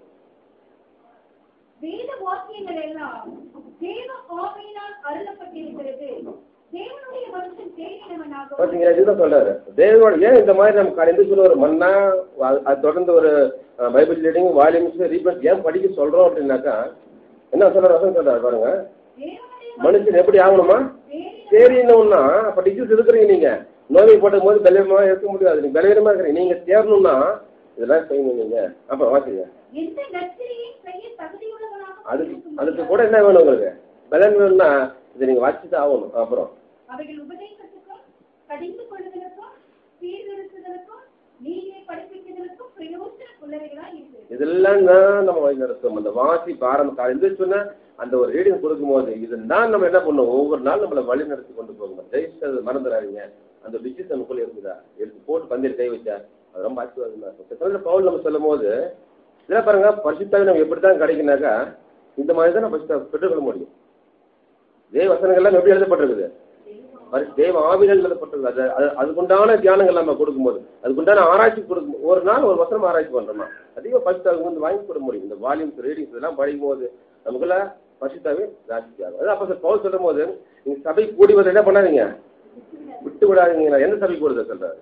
வேத வாக்கியங்கள் எல்லாம் தேவ ஆவியினால் அருளப்பட்டிருக்கிறது தேவனுடைய மனுஷன் தேடினவனாகவும் பாத்தீங்களா இதுதான் சொல்றாரு தேவனோட ஏன் இந்த மாதிரி நம்ம கலந்து சொல்ல ஒரு மண்ணா அது அது தொடர்ந்து ஒரு அஹ், பைபிள் ரீடிங் வால்யூம்ஸ் ரீபர்ஸ் ஏன் படிக்க சொல்றோம் அப்படின்னாக்கா என்ன சொல்ற வசனம் சொல்றாரு பாருங்க தேவனுடைய மனுஷன் எப்படி ஆகணுமா தேடின தேறினோம்னா அப்ப டிசீஸ் இருக்கிறீங்க நீங்க நோய் போடும் போது பலவீனமா இருக்க முடியாது நீங்க பலவீனமா இருக்கிறீங்க நீங்க தேரணும்னா இதெல்லாம் செய்யணும் நீங்க அப்ப வாசிங்க எந்த நற்கிரியையும் செய்ய தகுதியுள்ளவனாக அதுக்கு அதுக்கு கூட என்ன வேணும் உங்களுக்கு பலன் வேணும்னா இதை நீங்க வாசிச்சு ஆகணும் அப்புறம் அவைகள் உபதேசத்துக்கும் கடிந்து கொள்ளுதலுக்கும் சீர்திருத்துதலுக்கும் நீதியை படிப்பிக்குதலுக்கும் பிரயோஜனக்குள்ளவைகளா இருக்கு இதெல்லாம் தான் நம்ம வழி நடத்தும் அந்த வாசிப்பு ஆரம்ப காலம் எந்திரிச்சோன்னா அந்த ஒரு ரீடிங் கொடுக்கும்போது இதுதான் நம்ம என்ன பண்ணுவோம் ஒவ்வொரு நாள் நம்மளை வழி நடத்தி கொண்டு போகணும் ஜெயிச்சது மறந்துடாதீங்க அந்த டிசிஸ் நமக்குள்ள இருக்குதா எடுத்து போட்டு பந்தியில் கை வச்சா அது ரொம்ப ஆசீர்வாதமா இருக்கும் சில பவுல் நம்ம சொல்லும் போது இதெல்லாம் பாருங்க பரிசுத்தாவி நம்ம எப்படி தான் கிடைக்குனாக்கா இந்த மாதிரி தான் நம்ம பரிசுத்த பெற்றுக்கொள்ள முடியும் தேவ வசனங்கள்லாம் எப்படி எழுதப்பட்டிருக்குது பரி- தேவ ஆவிகள் எழுதப்பட்டிருக்கு அது அது அதுக்குண்டான தியானங்கள் நம்ம கொடுக்கும்போது அதுக்குண்டான ஆராய்ச்சி கொடுக்கும் ஒரு நாள் ஒரு வசனம் ஆராய்ச்சி பண்றோமா அதிக பரிசுத்தாவுக்கு வந்து வாங்கி கொடுக்க முடியும் இந்த வால்யூம்ஸ் ரீடிங்ஸ் இதெல்லாம் படிக்கும் போது நமக்குள்ள பரிசுத்தாவே ஜாஸ்தி ஆகும் அது அப்போ பவுல் சொல்லும் போது நீங்க சபை கூடி வந்து என்ன பண்ணாதீங்க விட்டு விடாதீங்க எந்த சபை கூடுதல் சொல்றாரு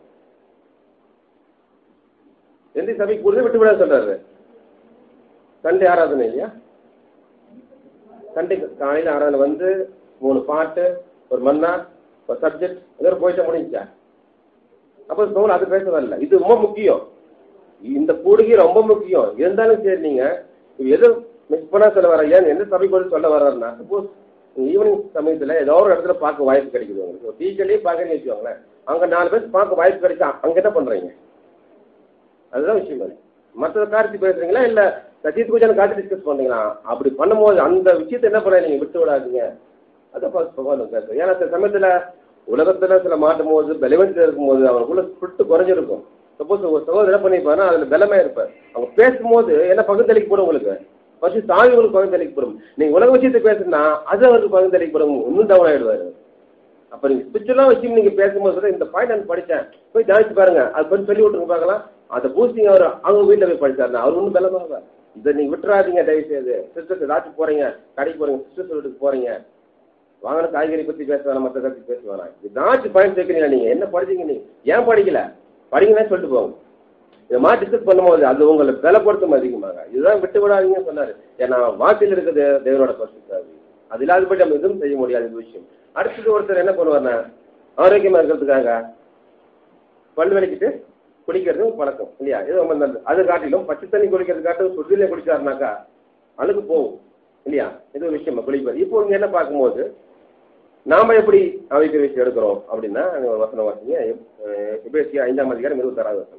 எந்த சபை கூடுதல் விட்டு விடாத சொல்றாரு சண்டே ஆராதனை இல்லையா சண்டே காலையில் ஆராதனை வந்து மூணு பாட்டு ஒரு மன்னா ஒரு சப்ஜெக்ட் ஏதோ போயிட்ட முடிஞ்சா அப்போ பவுல் அது பேச வரல இது ரொம்ப முக்கியம் இந்த கூடுகை ரொம்ப முக்கியம் இருந்தாலும் சரி நீங்க இது எது மிஸ் பண்ணா சொல்ல வர ஏன் எந்த சபைக்கு வந்து சொல்ல வர்றாருன்னா சப்போஸ் ஈவினிங் சமயத்துல ஏதோ ஒரு இடத்துல பார்க்க வாய்ப்பு கிடைக்குது உங்களுக்கு டீச்சர்லயே பார்க்கறேன்னு வச்சுக்கோங்களேன் அங்க நாலு பேர் பார்க்க வாய்ப்பு கிடைச்சா அங்க என்ன பண்றீங்க அதுதான் விஷயம் அது மற்ற காரியத்தை பேசுறீங்களா இல்ல சஜித் பூஜான காரியத்தை டிஸ்கஸ் பண்றீங்களா அப்படி பண்ணும்போது அந்த விஷயத்தை என்ன பண்ண நீங்க விட்டு விடாதீங்க அதை பார்த்து பேசுறேன் ஏன்னா சில சமயத்துல உலகத்துல சில மாட்டும் போது பெலவென்ட்ல இருக்கும்போது அவனுக்குள்ள சுட்டு குறைஞ்சிருக்கும் சப்போஸ் ஒரு சகோதரர் என்ன பண்ணிருப்பாருன்னா அதுல பலமே இருப்பார் அவங்க பேசும்போது என்ன பகுத்தளிக்க போடும் உங்களுக்கு ஃபர்ஸ்ட் சாமி உங்களுக்கு பகுத்தளிக்க போடும் நீங்க உலக விஷயத்தை பேசுனா அது அவருக்கு பகுத்தளிக்க போடும் இன்னும் டவுன் ஆயிடுவாரு அப்ப நீங்க ஸ்பிரிச்சுவலா வச்சு நீங்க பேசும்போது கூட இந்த பாயிண்ட் நான் படிச்சேன் போய் ஜாயிச்சு பாருங்க அது கொஞ்சம் சொல்லி விட்டுருங்க பார்க்கலாம் அந்த பூஸ்டிங் அவர் அவங்க வீட்டுல போய் படிச்சாருன்னா அவர் ஒன்றும் பலமாக இதை நீங்க விட்டுறாதீங்க தயவு செய்து சிஸ்டர்ஸ் ஏதாச்சும் போறீங்க கடைக்கு போறீங்க சிஸ்டர்ஸ் வீட்டுக்கு போறீங்க வாங்கின காய்கறி பத்தி பேச வேணாம் மற்ற பத்தி பேச வேணாம் ஏதாச்சும் பாயிண்ட் சேர்க்கிறீங்க நீங்க என்ன படிச்சீங்க நீங்க ஏன் படிக்கல படிங்கன்னு சொல்லிட்டு போங்க இதை மாதிரி டிஸ்கஸ் பண்ணும்போது அது உங்களை பலப்படுத்தும் அதிகமாக இதுதான் விட்டு விடாதீங்கன்னு சொன்னாரு ஏன்னா வாக்கில் இருக்குது தேவனோட பரிசுத்தாவி அது இல்லாதபடி நம்ம எதுவும் செய்ய முடியாது இந்த விஷயம் அடுத்தது ஒருத்தர் என்ன பண்ணுவார்னா ஆரோக்கியமா இருக்கிறதுக்காக பல் விளக்கிட்டு குடிக்கிறது ஒரு பழக்கம் இல்லையா இது ரொம்ப நல்லது அது காட்டிலும் பச்சை தண்ணி குடிக்கிறது காட்டும் சுடுதண்ணி குடிச்சாருனாக்கா அழுக்கு போகும் இல்லையா இது ஒரு விஷயம் குளிப்பது இப்போ இங்க என்ன பார்க்கும்போது நாம எப்படி அவைக்கிற விஷயம் எடுக்கிறோம் அப்படின்னா நீங்க ஒரு வசனம் வாசிங்க எபேசியா ஐந்தாம் அதிகாரம் இருபத்தாறாவது வசனம்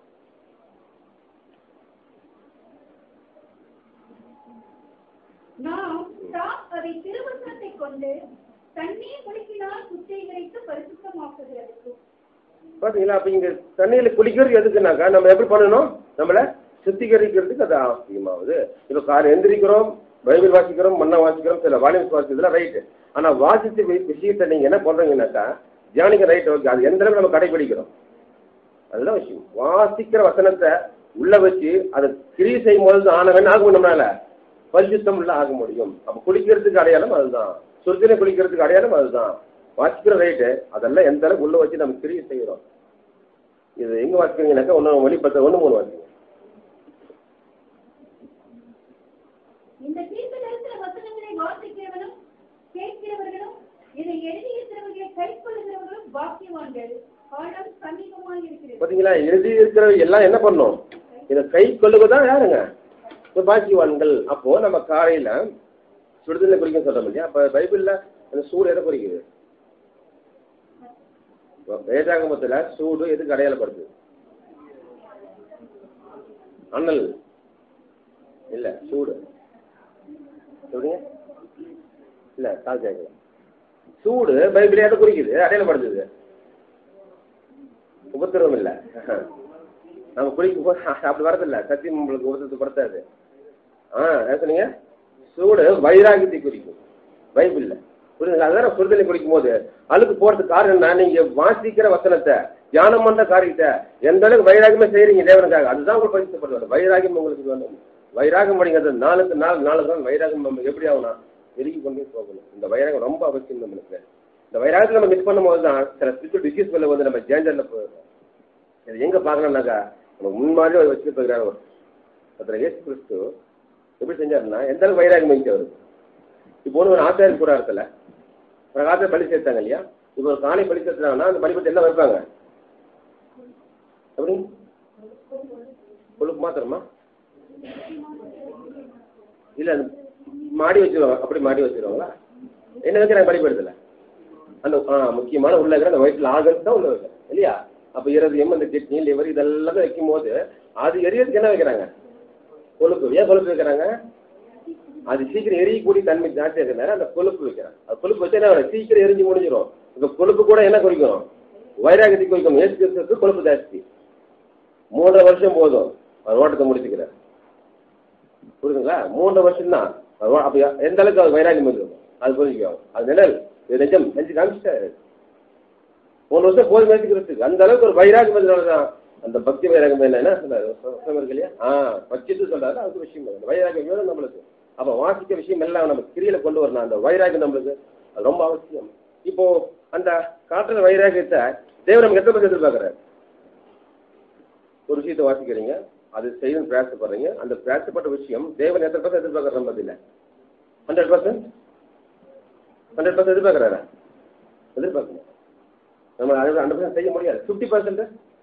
நாம் தாம் அதை திருவசனத்தை கொண்டு தண்ணீர் குலுக்கினால் சுத்திகரித்து பரிசுத்தமாக்குகிறதுக்கும் பாத்தீங்களா அப்ப இங்க தண்ணியில குளிக்கிறது எதுக்குனாக்கா நம்ம எப்படி பண்ணணும் நம்மள சுத்திகரிக்கிறதுக்கு அது அவசியமாகுது இப்ப காலை எந்திரிக்கிறோம் பைபிள் வாசிக்கிறோம் மண்ணா வாசிக்கிறோம் சில வாலியம்ஸ் வாசிக்கிறதுல ரைட்டு ஆனா வாசிச்ச வி- விஷயத்தை நீங்க என்ன பண்றீங்கன்னாக்கா தியானிக்க ரைட் ஓகே அது எந்த அளவுக்கு நம்ம கடைபிடிக்கிறோம் அதுதான் விஷயம் வாசிக்கிற வசனத்தை உள்ள வச்சு அதை கிரியை செய்யும் போது ஆனவன் ஆகும் நம்மளால பரிசுத்தம் உள்ள ஆக முடியும் அப்ப குளிக்கிறதுக்கு அடையாளம் அதுதான் சுருத்தினை குளிக்கிறதுக்கு அடையாளம் அதுதான் வாசிக்கிற ரைட்டு அதெல்லாம் எந்த அளவுக்கு உள்ள வச்சு நம்ம கிரியை செய்யறோம் இது எங்க வாசிக்கிறீங்கன்னாக்கா ஒன்று மணி பத்து ஒன்று மூணு வாசிங்க இந்த தீர்க்க தரிசன வசனங்களை வாசிக்கிறவனும் கேட்கிறவர்களும் இதை எழுதியிருக்கிறவர்களை கைக்கொள்ளுகிறவர்களும் பாக்கியவான்கள் காலம் சமீபமாய் இருக்கிறது பாத்தீங்களா எழுதி இருக்கிற எல்லாம் என்ன பண்ணோம் இதை கை கொள்ளுவதான் யாருங்க இந்த பாக்கியவான்கள் அப்போ நம்ம காலையில சுடுதலை குறிக்க சொல்றோம் இல்லையா அப்ப பைபிள்ல அந்த சூடு எதை குறிக்குது வேதாகமத்துல சூடு எதுக்கு அடையாளப்படுது அண்ணல் இல்ல சூடு சொல்றீங்க இல்ல கால் கேட்கல சூடு பைபிள் எதை குறிக்குது அடையாளப்படுத்துது உபத்திரவம் இல்ல நம்ம குளிக்கும் போது அப்படி வரதில்ல சத்தியம் உங்களுக்கு உபத்திரத்தை படுத்தாது ஆ என்ன சொன்னீங்க சூடு வைராகியத்தை குறிக்கும் பைபிள்ல புரியுதுங்களா அதான் சுடுதலை குடிக்கும் போது அழுக்கு போறதுக்கு காரணம் என்ன நீங்க வாசிக்கிற வசனத்தை தியானம் பண்ற காரியத்தை எந்த அளவுக்கு வைராகியமே செய்றீங்க தேவனுக்காக அதுதான் உங்களுக்கு பரிசுப்படுவாங்க வைராகியம் உங்களுக்கு வேணும் வைராகம் அப்படிங்கிறது நாளுக்கு நாள் நாளுக்கு நாள் வைராகம் நம்ம எப்படி ஆகணும் பெருகி கொண்டே போகணும் இந்த வைராகம் ரொம்ப அவசியம் நம்மளுக்கு இந்த வைராகத்தை நம்ம மிஸ் பண்ணும்போது தான் சில ஸ்பிரிச்சுவல் டிசீஸ் மேல வந்து நம்ம ஜேஞ்சர்ல போயிடும் இது எங்க பார்க்கணும்னாக்கா நம்ம முன்மாதிரி அவர் வச்சுட்டு போகிறார் அவர் அதில் இயேசு கிறிஸ்து எப்படி செஞ்சாருன்னா எந்த அளவுக்கு வைராகம் வைக்க அவருக்கு இப்போ ஒன்று ஒரு ஆச்சாரியர் கூட இருக்கல ஒரு ஆச்சாரியர் பள்ளி சேர்த்தாங்க இல்லையா இப்போ ஒரு காலை பள்ளி சேர்த்தாங்கன்னா அந்த பள்ளிப்பட்டு என்ன வைப்பாங்க எப்படி கொழுப்பு மாத்திரமா இல்ல அது மாடி வச்சிருவாங்க அப்படி மாடி வச்சிருவாங்களா என்ன வைக்கிறாங்க பள்ளிப்படத்துல அந்த ஆ முக்கியமான உள்ள இருக்கிற அந்த வயிற்றுல ஆகன்ஸ் தான் உள்ள வைக்கிறேன் இல்லையா அப்ப இருதயம் அந்த கிட்னி லிவர் இதெல்லாம் வைக்கும் போது அது எரியறதுக்கு என்ன வைக்கிறாங்க கொழுப்பு ஏன் கொழுப்பு வைக்கிறாங்க அது சீக்கிரம் எரியக்கூடிய தன்மை ஜாஸ்தியாக இருக்கிறனால அந்த கொழுப்பு வைக்கிறாங்க அது கொழுப்பு வச்சா என்ன ஆகும்? சீக்கிரம் எரிஞ்சு முடிஞ்சிடும் இப்ப கொழுப்பு கூட என்ன குறிக்கும் வைராகத்தை குறிக்கும் ஏசு கிறிஸ்துவுக்கு கொழுப்பு ஜாஸ்தி மூன்றரை வருஷம் போதும் அவர் ஓட்டத்தை முடிச்சுக்கிறார் புரியுதுங்களா மூன்று வருஷம் தான் அப்ப எந்த அளவுக்கு அவர் வைராகியம் வந்துருக்கும் அது புரிஞ்சுக்கோ அது நிழல் இது நிஜம் செஞ்சு காமிச்சிட்டாரு மூணு வருஷம் போதும் மேய்ச்சிக்கிறதுக்கு அந்த அளவுக்கு ஒரு வைராகியம் வந்ததுனால தான் அந்த பக்தி வைராகம் என்ன என்ன சொன்னாரு சொன்னது இருக்கு இல்லையா ஆ பட்சித்து சொல்றாரு அது விஷயம் இல்லை. அந்த வைராகியம் வேணும் நம்மளுக்கு அப்ப வாசிக்க விஷயம் எல்லாம் நம்ம கிரியில கொண்டு வரணும் அந்த வைராகியம் நம்மளுக்கு அது ரொம்ப அவசியம் இப்போ அந்த காட்டுற வைராகியத்தை தேவன் நமக்கு எத்தனை பர்சன்ட் எதிர்பார்க்கறாரு ஒரு விஷயத்தை வாசிக்கிறீங்க அது செய்யணும் பிரயாசப்படுறீங்க அந்த பிரயாசப்பட்ட விஷயம் தேவன் எத்தனை பர்சன்ட் எதிர்பார்க்கற நம்ம இல்லை ஹண்ட்ரட் பர்சன்ட் ஹண்ட்ரட் பர்சன்ட் எதிர்பார்க்கறாரா எதிர்பார்க்கணும் நம்ம அது ஹண்ட்ரட் பர்சன்ட் செய்ய முடியாது ஃபிஃப்டி பர்சன்ட்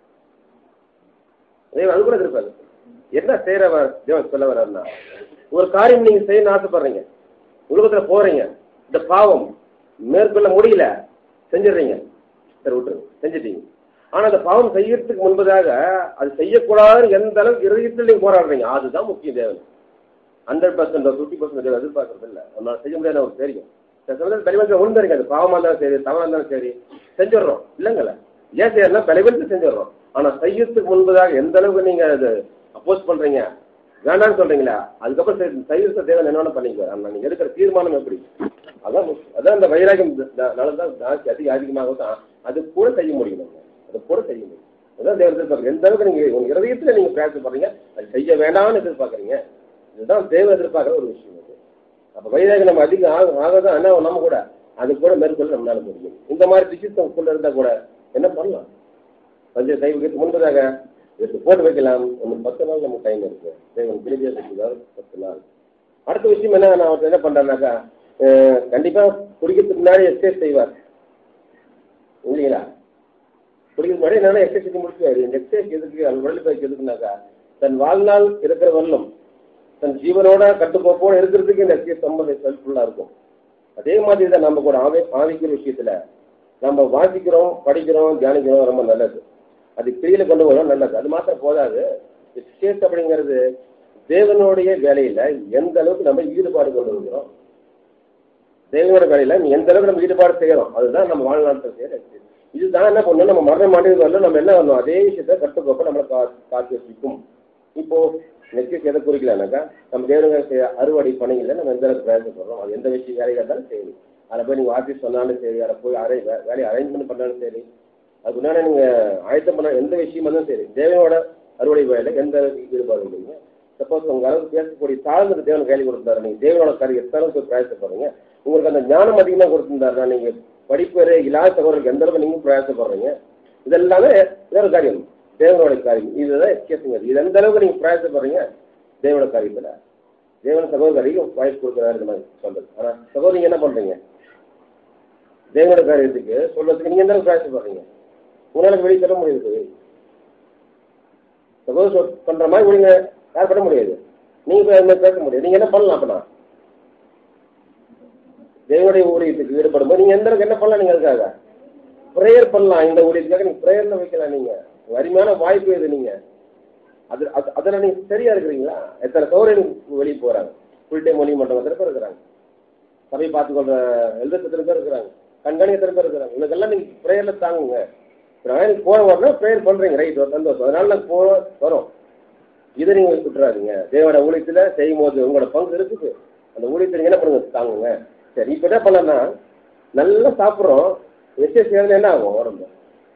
தேவன் அது கூட எதிர்பார்க்க என்ன செய்யறவர் தேவன் சொல்ல வர்றாருன்னா ஒரு காரியம் நீங்க செய்யணும்னு ஆசைப்படுறீங்க உலகத்துல போறீங்க இந்த பாவம் மேற்கொள்ள முடியல செஞ்சிடுறீங்க சரி விட்டுருங்க செஞ்சிட்டீங்க ஆனா அந்த பாவம் செய்யறதுக்கு முன்பதாக அது செய்யக்கூடாதுன்னு எந்த அளவுக்கு இருதயத்தில் நீங்க போராடுறீங்க அதுதான் முக்கியம் தேவன் ஹண்ட்ரட் பர்சன்ட் ஃபிஃப்டி பர்சன்ட் எதிர்பார்க்கறது இல்லை நம்மளால செய்ய முடியாது அவருக்கு தெரியும் சில சமயத்தில் பலிபத்தில் உணர்ந்திருக்கு அது பாவமா இருந்தாலும் சரி தவறா இருந்தாலும் சரி செஞ்சிடுறோம் இல்லைங்கள ஏன் செய்யறதுனா பலிபத்தில் செஞ்சிடுறோம் ஆனா செய்யறதுக்கு முன்பதாக எந்த அளவுக்கு நீங்க அது அப்போஸ் பண்றீங்க வேண்டாம்னு சொல்றீங்களா அதுக்கப்புறம் சரி, செய்யறத தேவன் என்ன வேணா பண்ணிக்குவார் ஆனா நீங்க எடுக்கிற தீர்மானம் எப்படி அதான் முக்கியம். அதான் அந்த வைராகம் தான் ஜாஸ்தி அதிக அதிகமாக தான் அது கூட செய்ய முடியும் நம்ம அது கூட செய்ய முடியும் அதான் தேவன் எதிர்பார்க்குறேன் எந்த அளவுக்கு நீங்க உங்க இருதயத்துல நீங்க பிரயாசம் பண்றீங்க அது செய்ய வேண்டாம்னு எதிர்பார்க்கறீங்க இதுதான் தேவன் எதிர்பார்க்குற ஒரு விஷயம் அது அப்ப வைராகம் நம்ம அதிகம் ஆக ஆகதான் என்ன நம்ம கூட அது கூட மேற்கொள்ள நம்மளால முடியும் இந்த மாதிரி டிசிஷன் கொண்டு இருந்தா கூட என்ன பண்ணலாம் கொஞ்சம் கை வைக்கிறது முன்பதாக எடுத்து போட்டு வைக்கலாம் ஒன்று பத்து நாள் நமக்கு டைம் இருக்கு தேவன் பிலிபியா இருக்கிறார் பத்து நாள் அடுத்த விஷயம் என்ன நான் அவர் என்ன பண்றேன்னாக்கா அஹ், கண்டிப்பா குடிக்கிறதுக்கு முன்னாடி எக்ஸசைஸ் செய்வார் இல்லைங்களா குடிக்கிறதுக்கு முன்னாடி என்னன்னா எக்ஸசைஸ் முடிச்சுவாரு இந்த எக்ஸசைஸ் எதுக்கு அந்த உடல் பயிற்சி எதுக்குனாக்கா தன் வாழ்நாள் இருக்கிற வரலும் தன் ஜீவனோட கட்டுக்கோப்போட இருக்கிறதுக்கு இந்த எக்ஸசைஸ் ரொம்ப ஹெல்ப்ஃபுல்லா இருக்கும் அதே மாதிரி தான் நம்ம கூட ஆவி ஆவிக்கிற விஷயத்துல நம்ம வாசிக்கிறோம் படிக்கிறோம் தியானிக்கிறோம் ரொம்ப நல்லது அது கிரியில கொண்டு வரோம் நல்லது அது மாத்திரம் போதாது எக்ஸசைஸ் அப்படிங்கிறது தேவனுடைய வேலையில எந்த அளவுக்கு நம்ம ஈடுபாடு கொண்டு வருகிறோம் தேவனோட வேலையில நீ எந்த அளவுக்கு நம்ம ஈடுபாடு செய்யறோம் அதுதான் நம்ம வாழ்நாட்டில் செய்யற exercise. இதுதான் என்ன பண்ணணும் நம்ம மரண மாட்டது வரல நம்ம என்ன பண்ணணும் அதே விஷயத்த கட்டுக்கோப்ப நம்மளை கா காத்து வச்சிக்கும் இப்போ நெக்ஸ்ட் எதை குறிக்கலனாக்கா நம்ம தேவனுங்க செய்ய அறுவடை பணியில் நம்ம எந்த அளவுக்கு பிரயாசப்படுறோம் அது எந்த விஷயம் வேலையாக இருந்தாலும் சரி அதை போய் நீங்கள் ஆஃபீஸ் சொன்னாலும் சரி அதை போய் அரே வே- வேலையை அரேஞ்ச்மெண்ட் பண்ணாலும் சரி அதுக்கு முன்னாடி நீங்கள் ஆயத்தம் பண்ண எந்த விஷயமா இருந்தாலும் சரி தேவனோட அறுவடை வேலையில் எந்த அளவுக்கு ஈடுபாடு இருக்கீங்க சப்போஸ் உங்க அளவுக்கு பேசக்கூடிய தாழ்ந்து தேவன் வேலை கொடுத்தாரு நீங்க தேவனோட காரியம் எத்தனை அளவுக்கு பிரயாசப்படுறீங்க உங்களுக்கு அந்த ஞானம் அதிகமாக கொடுத்திருந்தாருன்னா நீங்க படிப்பு இல்லாத சகோதரருக்கு எந்த அளவுக்கு நீங்க பிரயாசப்படுறீங்க இதெல்லாமே வேற காரியம் தேவனோட காரியம் இதுதான் எஸ்கேஸுங்க இது எந்த அளவுக்கு நீங்க பிரயாசப்படுறீங்க தேவனோட காரியத்துல தேவன் சகோதரிக்கு வாய்ப்பு கொடுக்குறாரு இந்த மாதிரி சொல்றது ஆனா சகோதரி நீங்க என்ன பண்றீங்க தேவனோட காரியத்துக்கு சொல்றதுக்கு நீங்க எந்த அளவுக்கு பிரயாசப்படுறீங்க உங்களால வெளியே சொல்ல முடியுது சகோதரி சொல்- பண்ற மாதிரி நீங்க யார் பண்ண முடியாது நீங்க போய் அது மாதிரி பேச முடியாது நீங்க என்ன பண்ணலாம் அப்படின்னா தேவனுடைய ஊழியத்துக்கு ஈடுபடும் போது நீங்க எந்த அளவுக்கு என்ன பண்ணலாம் நீங்க அதுக்காக ப்ரேயர் பண்ணலாம் இந்த ஊழியத்துக்காக நீங்க ப்ரேயர்ல வைக்கலாம் நீங்க ஒரு அருமையான வாய்ப்பு இது நீங்க அது அது அதில் நீங்க சரியா இருக்கிறீங்களா எத்தனை சௌரியன் வெளியே போறாங்க ஃபுல் டைம் ஒளி மட்டும் எத்தனை பேர் இருக்கிறாங்க சபை பார்த்துக்கொள்ற எழுத எத்தனை பேர் இருக்கிறாங்க கண்காணி எத்தனை பேர் இருக்கிறாங்க இதுக்கெல்லாம் நீங்க ப்ரேயர்ல தாங்குங்க நான் எனக்கு போன வரணும் ப்ரேயர் பண்றீங்க ரைட் சந்தோஷம் அதனால நாங்கள் போ வரோம் இதை நீங்க விட்டுறாதீங்க தேவனோட ஊழியத்துல செய்யும் போது உங்களோட பங்கு இருக்குது அந்த ஊழியத்தை நீங்க என்ன பண்ணுங்க தாங்குங்க சரி இப்ப என்ன பண்ணலாம்னா நல்லா சாப்பிட்றோம் எக்ஸசைஸ் செய்யறது என்ன ஆகும் உடம்பு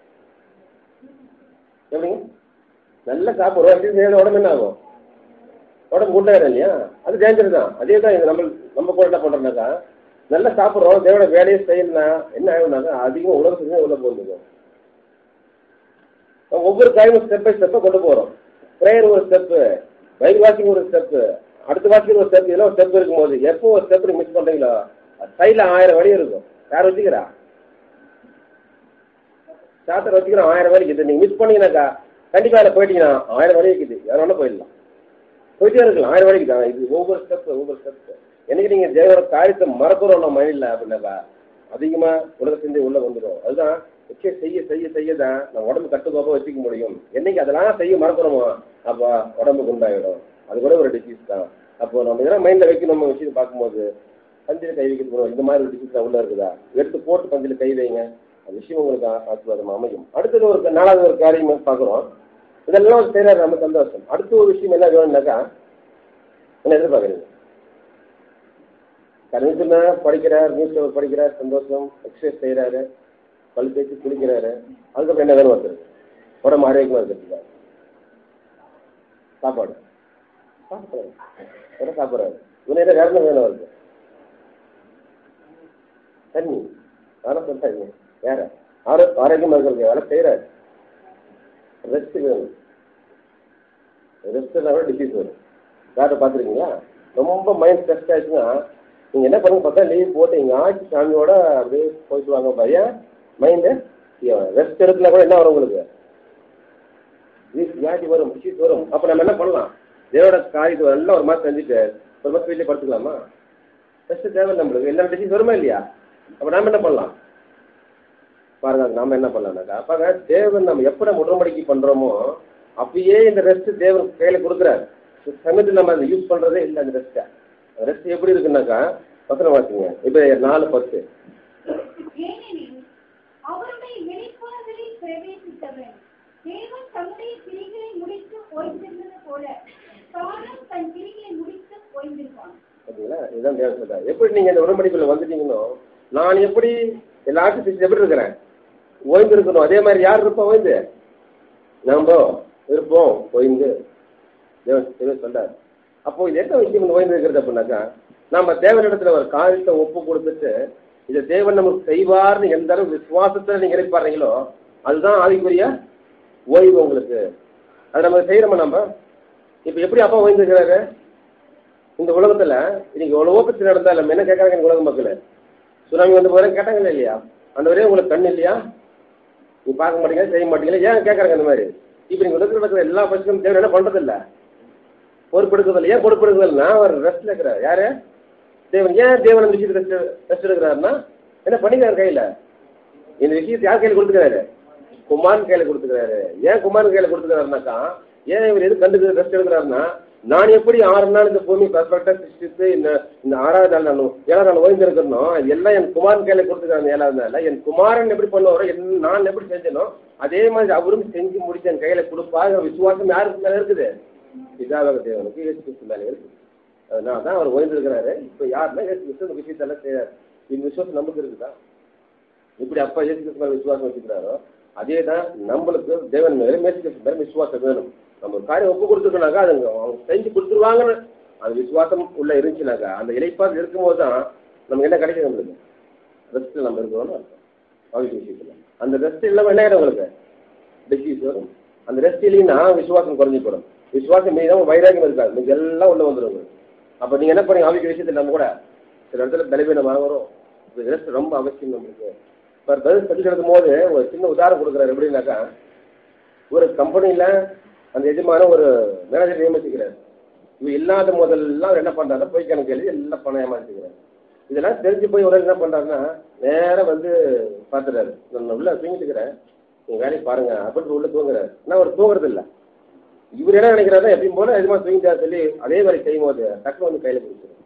எப்படிங்க நல்லா சாப்பிட்றோம் எக்ஸசைஸ் செய்யறது உடம்பு என்ன ஆகும் உடம்பு குண்டாயிரும் இல்லையா அது டேஞ்சர் தான் அதே தான் இது நம்ம நம்ம கூட என்ன பண்றோம்னாக்கா நல்லா சாப்பிட்றோம் தேவோட வேலையை செய்யலாம் என்ன ஆகும்னாக்கா அதிகம் உலகத்துக்கு உள்ள போகுது ஒவ்வொரு காரியமும் ஸ்டெப் பை ஸ்டெப்பை கொண்டு போறோம் ப்ரேயர் ஒரு ஸ்டெப்பு பைக் வாக்கிங் ஒரு ஸ்டெப்பு அடுத்த வாக்கிங் ஒரு ஸ்டெப் இதெல்லாம் ஒரு ஸ்டெப் இருக்கும்போது எப்போ ஒரு ஸ்டெப் நீங்க மிஸ் பண்றீங்களோ சைடில் ஆயிரம் வழி இருக்கும் யார் வச்சுக்கிறா சாத்தர் வச்சுக்கிறோம் ஆயிரம் வழி இருக்குது நீங்க மிஸ் பண்ணீங்கன்னாக்கா கண்டிப்பா அதில் போயிட்டீங்கன்னா ஆயிரம் வழி இருக்குது யாரும் வேணா போயிடலாம் போயிட்டே இருக்கலாம் ஆயிரம் வழிக்கு தான் இது ஒவ்வொரு ஸ்டெப் ஒவ்வொரு ஸ்டெப் என்னைக்கு நீங்க தேவரோட காரியத்தை மறக்கிறோம் நம்ம மைண்ட்ல அப்படின்னாக்கா அதிகமா உலக சிந்தை உள்ள வந்துடும் அதுதான் எக்ஸசைஸ் செய்ய செய்ய செய்ய தான் நம்ம உடம்பு கட்டுக்கோப்பா வச்சுக்க முடியும் என்னைக்கு அதெல்லாம் செய்ய மறக்கிறோமோ அப்ப உடம்பு குண்டாயிடும் அது கூட ஒரு டிசீஸ் தான் அப்போ நம்ம இதெல்லாம் மைண்ட்ல வைக்கணும் நம்ம விஷயத்தை பார்க்கும்போது பஞ்சில கை வைக்கிறது போதும். இந்த மாதிரி ஒரு டிசீஸ் உள்ள இருக்குதா எடுத்து போட்டு பஞ்சில கை வைங்க அந்த விஷயம் உங்களுக்கு ஆ- ஆசீர்வாதமா அமையும் அடுத்தது ஒரு நாலாவது ஒரு காரியம் பார்க்குறோம் இதெல்லாம் செய்யறாரு நம்ம சந்தோஷம் அடுத்த ஒரு விஷயம் என்ன வேணும்னாக்கா என்ன எதிர்பார்க்குறீங்க கணிதத்துல படிக்கிறார் நியூஸ் பேப்பர் படிக்கிறார் சந்தோஷம் எக்ஸசைஸ் செய்கிறாரு பல் தேய்ச்சி குளிக்கிறாரு அதுக்கப்புறம் என்ன வேணும் ஒருத்தர் உடம்பு ஆரோக்கியமாக இருக்கிறதுக்கா சாப்பாடு சாப்பிட்றாரு என்ன சாப்பிட்றாரு இவன் என்ன வேற என்ன வேணும் அவருக்கு தண்ணி அதெல்லாம் சொல்லிட்டாங்க வேற ஆரோ ஆரோக்கியமாக இருக்கிறது வேலை செய்கிறாரு ரெஸ்ட் வேணும் ரெஸ்ட் கூட டிசீஸ் வரும் டாக்டர் பார்த்துருக்கீங்களா ரொம்ப மைண்ட் ஸ்ட்ரெஸ் ஆயிடுச்சுன்னா நீங்கள் என்ன பண்ணுங்க பார்த்தா லீவ் போட்டு இங்கே ஆட்சி சாமியோட அப்படியே போயிட்டு வாங்க பையன் மைண்டு ரெஸ்ட் எடுக்கல கூட என்ன வரும் உங்களுக்கு வீ- வியாதி வரும் டிசீஸ் வரும் அப்போ நம்ம என்ன பண்ணலாம் தேவோட காரியத்தை நல்லா ஒரு மாதம் செஞ்சுட்டு ஒரு மாதம் வீட்டிலே படுத்துக்கலாமா ரெஸ்ட் தேவை நம்மளுக்கு எல்லா டிசீஸ் வருமா இல்லையா அப்போ நாம என்ன பண்ணலாம் பாருங்க அது நாம என்ன பண்ணலாம்னாக்கா அப்பாங்க தேவன் நம்ம எப்போ நம்ம உடன்படிக்கை பண்றோமோ அப்பயே இந்த ரெஸ்ட் தேவன் கையில கொடுக்குறாரு சமயத்தில் நம்ம அதை யூஸ் பண்றதே இல்லை அந்த ரெஸ்ட்டை ரெஸ்ட் எப்படி இருக்குன்னாக்கா வசனம் வாசிங்க இப்போ நாலு பத்து ஏனெனில் அவருடைய வெளிப்பாடுகளில் பிரவேசித்தவன் தேவன் தம்முடைய கிரிகளை முடித்து ஓய்ந்திருந்தது போல தானும் தன் கிரிகளை முடித்து ஓய்ந்திருப்பான் பார்த்தீங்களா இதுதான் தேவன் சொல்றாரு எப்படி நீங்க இந்த உடன்படிக்கையில் வந்துட்டீங்களோ நான் எப்படி எல்லா ஆர்டிஸ்ட் எப்படி இருக்கிறேன் ஓய்ந்து இருக்கணும் அதே மாதிரி யார் இருப்போம் ஓய்ந்து நாம இருப்போம் ஓய்ந்து தேவன் தேவன் சொல்றாரு அப்போ இது என்ன விஷயம் இந்த ஓய்ந்து இருக்கிறது அப்படின்னாக்கா நம்ம தேவனிடத்துல ஒரு காரியத்தை ஒப்பு கொடுத்துட்டு இதை தேவன் நமக்கு செய்வார்னு எந்த அளவு விசுவாசத்துல நீங்க நினைப்பாருங்களோ அதுதான் ஆதிக்குரிய ஓய்வு உங்களுக்கு அது நம்ம செய்யறோமா நம்ம இப்ப எப்படி அப்பா ஓய்ந்துருக்கிறாரு இந்த உலகத்துல இன்னைக்கு எவ்வளவோ பிரச்சனை நடந்தா நம்ம என்ன கேட்கறாங்க இந்த உலக மக்கள் சுனாமி வந்து போகிறேன் கேட்டாங்களா இல்லையா அந்த வரையும் உங்களுக்கு கண் இல்லையா நீ பார்க்க மாட்டீங்க செய்ய மாட்டீங்களா ஏன் கேட்கறாங்க இந்த மாதிரி இப்போ நீங்கள் உலகத்தில் நடக்கிற எல்லா பிரச்சனையும் தேவை என்ன பண்ணுறது இல்லை பொறுப்பெடுக்கிறது இல்லை ஏன் பொறுப்பெடுக்கிறதுனா அவர் ரெஸ்ட்ல இருக்கிறார் யாரு தேவன் ஏன் தேவன் அந்த விஷயத்தை ரெஸ்ட் ரெஸ்ட் எடுக்கிறாருன்னா என்ன பண்ணிக்கிறார் கையில் இந்த விஷயத்தை யார் கையில் கொடுத்துக்கிறாரு குமாரன் கையில் கொடுத்துக்கிறாரு ஏன் குமாரன் கையில் கொடுத்துக்கிறாருனாக்கா ஏன் இவர் எது கண்டுக்கு ரெஸ்ட் எடுக்கிறாருன்னா நான் எப்படி ஆறு நாள் இந்த பூமி பர்ஃபெக்டாக சிருஷ்டித்து இந்த இந்த ஆறாவது நாள் நான் ஏழாவது நாள் ஓய்ந்து இருக்கணும் அது எல்லாம் என் குமாரன் கையில கொடுத்துக்கிறாங்க ஏழாவது நாள் என் குமாரன் எப்படி பண்ணுவாரோ என் நான் எப்படி செஞ்சனோ அதே மாதிரி அவரும் செஞ்சு முடிச்சு என் கையில கொடுப்பாங்க விசுவாசம் யாருக்கு மேல இருக்குது பிதாவாக தேவனுக்கு இயேசு கிறிஸ்து மேல இருக்குது அதனால தான் அவர் ஓய்ந்திருக்கிறாரு இப்போ யாருன்னா இயேசு கிறிஸ்து இந்த விஷயத்தெல்லாம் செய்யறாரு இந்த விசுவாசம் நமக்கு இருக்குதா இப்படி அப்பா இயேசு கிறிஸ்து மேல விசுவாசம் வச்சுக்கிறாரோ அதே தான் நம்மளுக்கு தேவன் மேல இயேசு கிறிஸ்து மேல விசுவாசம் வேணும் நம்ம ஒரு காரியம் ஒப்பு கொடுத்துருக்கோனாக்கா அது அவங்க செஞ்சு கொடுத்துருவாங்கன்னு அது விசுவாசம் உள்ள இருந்துச்சுனாக்கா அந்த இலைப்பாடு இருக்கும்போது தான் நமக்கு என்ன கிடைக்கும் நம்மளுக்கு ரெஸ்ட் நம்ம இருக்கணும்னு அர்த்தம் ஆவிக்கு விஷயத்துல அந்த ரெஸ்ட் இல்லாமல் என்ன ஆகிடும் உங்களுக்கு டிசீஸ் வரும் அந்த ரெஸ்ட் இல்லைன்னா விசுவாசம் குறைஞ்சி போடும் விசுவாசம் மீது தான் வைராகியம் இருக்காது நீங்க எல்லாம் உள்ள வந்துடும் உங்களுக்கு அப்போ நீங்கள் என்ன பண்ணீங்க ஆவிக்கு விஷயத்தில் நம்ம கூட சில இடத்துல பலவீனமாக வரும் ரெஸ்ட் ரொம்ப அவசியம் நம்மளுக்கு இப்போ பதில் சொல்லி கிடக்கும் போது ஒரு சின்ன உதாரணம் கொடுக்குறாரு எப்படின்னாக்கா ஒரு கம்பெனியில் அந்த எஜமான ஒரு மேனேஜர் நியமிச்சுக்கிறார் இவ இல்லாத முதல்லாம் அவர் என்ன பண்றாருன்னா போய் கணக்கு எழுதி எல்லாம் பணம் ஏமாத்திக்கிறார் இதெல்லாம் தெரிஞ்சு போய் ஒரு ஆள் என்ன பண்றாருன்னா நேரா வந்து பார்த்துறாரு நான் உள்ள தூங்கிட்டு இருக்கிறேன் நீங்க வேலையை பாருங்க அப்படின்னு உள்ள தூங்குறாரு ஆனால் அவர் தூங்குறது இல்லை இவர் என்ன நினைக்கிறாருன்னா எப்பயும் போல எதுமா தூங்கிட்டாரு சொல்லி அதே வேலை செய்யும் போது டக்குனு வந்து கையில பிடிச்சிடும்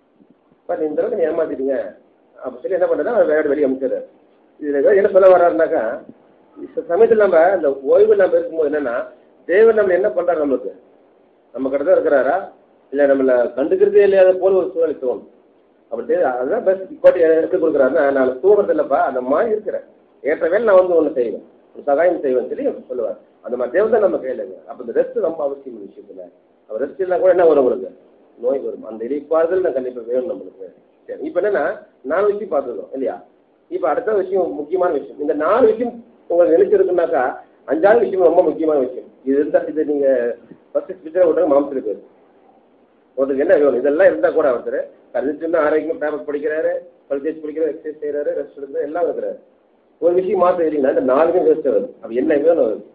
பட் இந்த தடவை நீ ஏமாத்திட்டீங்க அப்படி சொல்லி என்ன பண்ணுறா அவர் வேலை வெளியே அமைச்சிடுறாரு இதில் என்ன சொல்ல வர்றாருனாக்கா இந்த சமயத்தில் நம்ம இந்த ஓய்வு நம்ம இருக்கும்போது என்னன்னா தேவன் நம்ம என்ன பண்றாரு நம்மளுக்கு நம்ம கிட்ட தான் இருக்கிறாரா இல்லை நம்மளை கண்டுக்கிறதே இல்லையாத போல ஒரு சூழ்நிலை தோணும் அப்படி தெரியல அதுதான் பெஸ்ட் கோட்டை எப்படி கொடுக்குறாருன்னா நான் தூங்குறது இல்லைப்பா அந்த மாதிரி இருக்கிறேன் ஏற்ற வேலை நான் வந்து ஒன்று செய்வேன் ஒரு சகாயம் செய்வேன் சொல்லி சொல்லுவார் அந்த மாதிரி தேவன் தான் நம்ம கையில் இருக்கு அப்போ இந்த ரெஸ்ட் ரொம்ப அவசியம் இந்த விஷயத்தில் அப்போ ரெஸ்ட் இல்லைனா கூட என்ன வரும் உங்களுக்கு நோய் வரும் அந்த இடைப்பாறுதல் நான் கண்டிப்பாக வேணும் நம்மளுக்கு சரி இப்போ என்னன்னா நாலு விஷயம் பார்த்துருக்கோம் இல்லையா இப்போ அடுத்த விஷயம் முக்கியமான விஷயம் இந்த நாலு விஷயம் உங்களுக்கு நினைச்சிருக்குனாக்கா அஞ்சாவது விஷயம் ரொம்ப முக்கியமான விஷயம் இது இருந்தால் இது நீங்கள் ஃபஸ்ட்டு ஸ்பிச்சரை விட்டாங்க மாம்சத்துக்கு பேர் ஒருத்தருக்கு என்ன வேணும் இதெல்லாம் இருந்தால் கூட ஒருத்தர் கருத்துன்னா ஆரோக்கியம் பேப்பர் படிக்கிறாரு பல்தேஜ் படிக்கிறாரு எக்ஸசைஸ் செய்கிறாரு ரெஸ்ட் எடுக்கிறாரு எல்லாம் இருக்கிறாரு ஒரு விஷயம் மாற்றம் இல்லைங்கன்னா இந்த நாலுமே வேஸ்ட் வருது அப்போ என்ன வேணும் அவருக்கு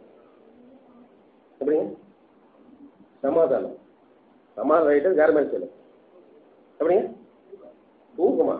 எப்படிங்க சமாதானம் சமாதானம் ரைட்டு வேற மாதிரி சொல்லு எப்படிங்க தூக்கமா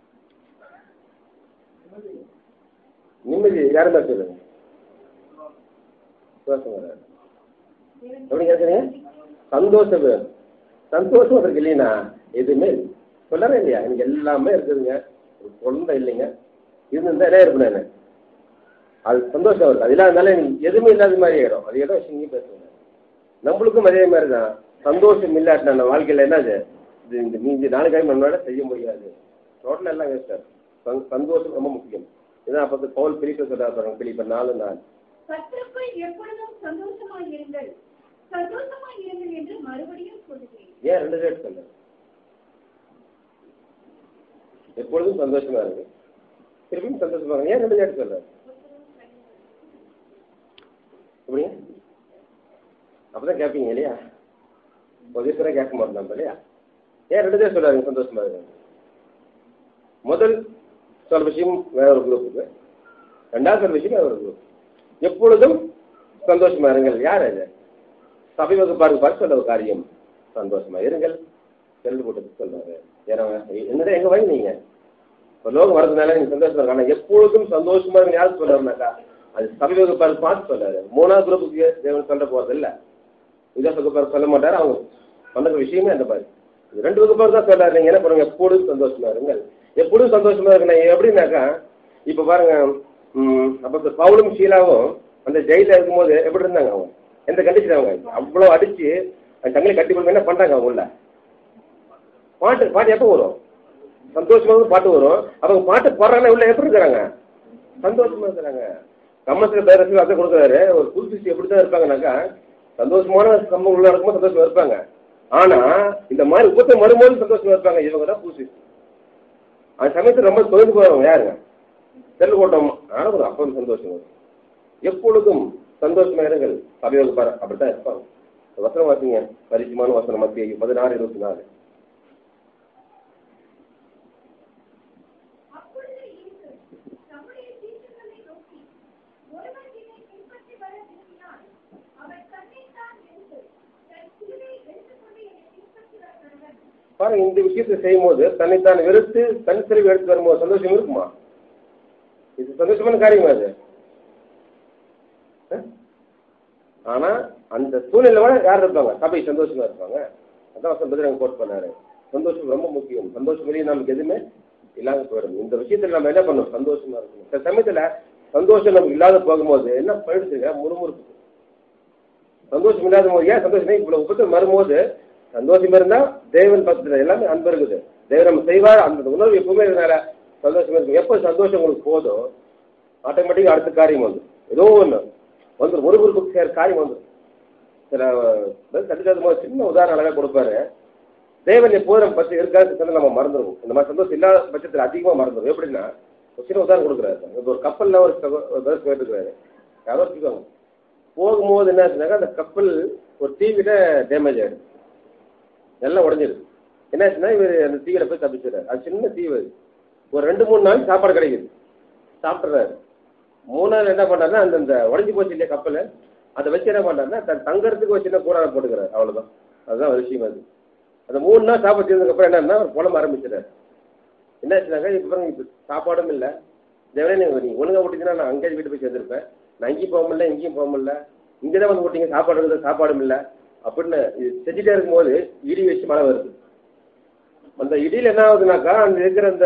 நிம்மதி யார் மாதிரி சொல்லுங்க சந்தோஷம் வராது எப்படி கேட்குறீங்க சந்தோஷம் வேணும் சந்தோஷம் இருக்கு இல்லைன்னா எதுவுமே இல்லை சொல்லறேன் இல்லையா எனக்கு எல்லாமே இருக்குதுங்க ஒரு குழந்தை இல்லைங்க இருந்திருந்தா என்ன இருக்கணும் என்ன அது சந்தோஷம் இருக்கு அது இல்லாதனால எனக்கு எதுவுமே இல்லாத மாதிரி ஆயிடும் அது ஏதோ விஷயம் பேசுங்க நம்மளுக்கும் அதே மாதிரி தான் சந்தோஷம் இல்லாட்டின அந்த வாழ்க்கையில என்னது இது இந்த மீதி நாலு காரியம் நம்மளால செய்ய முடியாது டோட்டலாக எல்லாம் வேஸ்ட் சந்தோஷம் ரொம்ப முக்கியம் இதான் அப்போ பவுல் பிலிப்பை சொல்றாரு பாருங்க பிலிப்பை நாலு நாள் கர்த்தருக்குள் எப்பொழுதும் சந்தோஷமாய் இருங்கள் சந்தோஷமாய் இருங்கள் என்று மறுபடியும் சொல்லுகிறேன் ஏன் ரெண்டு ரேட் சொல்ல எப்பொழுதும் சந்தோஷமா இருக்கு திருப்பியும் சந்தோஷமா இருக்கு ஏன் ரெண்டு ரேட் சொல்ற எப்படிங்க அப்பதான் கேட்பீங்க இல்லையா பொதுத்தர கேட்க மாட்டோம் நம்ம இல்லையா ஏன் ரெண்டு பேர் சொல்றாங்க சந்தோஷமா இருக்கு முதல் சொல்ற விஷயம் வேற ஒரு குரூப்புக்கு ரெண்டாவது சொல்ற விஷயம் வேற ஒரு குரூப் எப்பொழுதும் சந்தோஷமா இருங்கள் யார் அது சபை வகுப்பாருக்கு பார்த்து சொல்ல ஒரு காரியம் சந்தோஷமா இருங்கள் செல்லு போட்டு சொல்றாரு ஏன்னா என்னடா எங்க வாங்கி நீங்க ஒரு லோகம் வரதுனால நீங்க சந்தோஷமா இருக்க ஆனா எப்பொழுதும் சந்தோஷமா இருங்க யாரு சொல்றாருனாக்கா அது சபை வகுப்பாருக்கு பார்த்து சொல்றாரு மூணாவது குரூப்புக்கு தேவன் சொல்ற போறது இல்ல விதேச வகுப்பார் சொல்ல மாட்டாரு அவங்க சொன்ன விஷயமே அந்த மாதிரி இது ரெண்டு வகுப்பார் தான் சொல்றாரு நீங்க என்ன பண்ணுங்க எப்பொழுதும் சந்தோஷமா இருங்கள் எப்பொழுதும் சந்தோஷமா இருக்கணும் எப்படின்னாக்கா இப்ப பாருங்க ம், அப்ப இந்த பவுலும் ஷீலாவும் அந்த ஜெயில இருக்கும்போது எப்படி இருந்தாங்க அவங்க எந்த கண்டிஷன் அவங்க அவ்வளவு அடிச்சு அந்த தங்களை கட்டி கொடுக்க என்ன பண்றாங்க அவங்க உள்ள பாட்டு பாட்டு எப்போ வரும் சந்தோஷமா வந்து பாட்டு வரும் அவங்க பாட்டு பாடுறாங்க உள்ள எப்படி இருக்கிறாங்க சந்தோஷமா இருக்கிறாங்க கம்மத்துல பேரரசு அதை கொடுக்குறாரு ஒரு புதுசு எப்படி தான் இருப்பாங்கனாக்கா சந்தோஷமான சம்பவம் உள்ள இருக்கும்போது சந்தோஷமா இருப்பாங்க ஆனா இந்த மாதிரி உபத்தம் வரும்போது சந்தோஷமா இருப்பாங்க இவங்க தான் புதுசு அந்த சமயத்துல ரொம்ப தொழில் போறவங்க யாருங்க செல்லு ஓட்டம் ஆனா ஒரு அப்போ சந்தோஷம் வரும் எப்பொழுதும் சந்தோஷமா இருங்கள் சபையோக பாரு அப்படித்தான் இருப்பாங்க இந்த வசனம் வாசிங்க பரிசுமான வசனம் மத்திய பதினாறு இருபத்தி நாலு அப்பொழுது இயேசு தம்முடைய சீடர்களை நோக்கி ஒருவன் என்னை பின்பற்றி வர விரும்பினால் அவன் தன்னைத்தான் வெறுத்து தன் சிலுவையை எடுத்துக்கொண்டு என்னை பின்பற்றி வர கடவன் பாருங்க இந்த விஷயத்தை செய்யும் போது தன்னைத்தான் வெறுத்து தன் சிறுவை எடுத்து வரும்போது சந்தோஷம் இருக்குமா இது சந்தோஷமான காரியமா அது அஹ்? ஆனா அந்த சூழ்நிலை யார் இருப்பாங்க சபை சந்தோஷமா இருப்பாங்க அதான் சந்தோஷம் கோட் பண்ணாரு சந்தோஷம் ரொம்ப முக்கியம் சந்தோஷம் வெளியே நமக்கு எதுவுமே இல்லாத போயிடும் இந்த விஷயத்துல நம்ம என்ன பண்ணணும் சந்தோஷமா இருக்கணும் சில சமயத்துல சந்தோஷம் நமக்கு இல்லாத போகும்போது என்ன போயிடுச்சுங்க முறுமுறுப்பு சந்தோஷம் இல்லாத போது ஏன் சந்தோஷம் இவ்வளவு உபத்தம் வரும்போது சந்தோஷம் இருந்தா தேவன் பக்கத்துல எல்லாமே அன்பு இருக்குது தேவன் நம்ம செய்வார் அந்த உணர்வு எப்பவுமே இதனால சந்தோஷமா இருக்கும் எப்போ சந்தோஷம் உங்களுக்கு போதும் ஆட்டோமேட்டிக்கா அடுத்த காரியம் வந்து ஏதோ ஒண்ணு வந்து ஒரு குரூப்புக்கு சேர காரியம் வந்து சில கட்டுக்காத போது சின்ன உதாரணம் அழகா கொடுப்பாரு தேவன் எப்போதும் நம்ம பற்றி இருக்காது சொன்னா நம்ம மறந்துடுவோம் இந்த மாதிரி சந்தோஷம் இல்லாத பட்சத்தில் அதிகமாக மறந்துடும் எப்படின்னா ஒரு சின்ன உதாரணம் கொடுக்குறாரு இப்போ ஒரு கப்பலில் ஒரு சகோ- ஒரு பேர் போயிட்டு இருக்கிறாரு யாரோ வச்சுக்கோங்க போகும்போது என்ன ஆச்சுனாக்கா அந்த கப்பல் ஒரு தீவிர டேமேஜ் ஆயிடுது எல்லாம் உடஞ்சிடுது என்னாச்சுன்னா இவர் அந்த தீவிர போய் தப்பிச்சிடுறாரு அது சின்ன தீவு அது. ஒரு ரெண்டு மூணு நாள் சாப்பாடு கிடைக்குது சாப்பிட்றாரு மூணாவது என்ன பண்றாருன்னா அந்த அந்த உடஞ்சி போச்சு இல்லையா கப்பல் அதை வச்சு என்ன பண்றாருன்னா தன் தங்கறதுக்கு ஒரு சின்ன கூடார போட்டுக்கிறாரு அவ்வளவுதான் அதுதான் ஒரு விஷயம் அது அந்த மூணு நாள் சாப்பாடு செய்ததுக்கு அப்புறம் என்னன்னா அவர் புலம்ப ஆரம்பிச்சிடாரு என்னாச்சுனாக்கா இப்போ பாருங்க இப்போ சாப்பாடும் இல்லை தேவனே நீங்கள் நீங்கள் ஒழுங்கா விட்டீங்கன்னா நான் அங்கேயே வீட்டு போய் சேர்ந்துருப்பேன் நான் அங்கேயும் போக முடியல இங்கேயும் போக முடியல இங்கே தான் வந்து விட்டீங்க சாப்பாடு இருக்குது சாப்பாடும் இல்லை அப்படின்னு இது செஞ்சுட்டே இருக்கும்போது இடி வச்சு மழை வருது அந்த இடியில் என்ன ஆகுதுனாக்கா அங்க இருக்கிற அந்த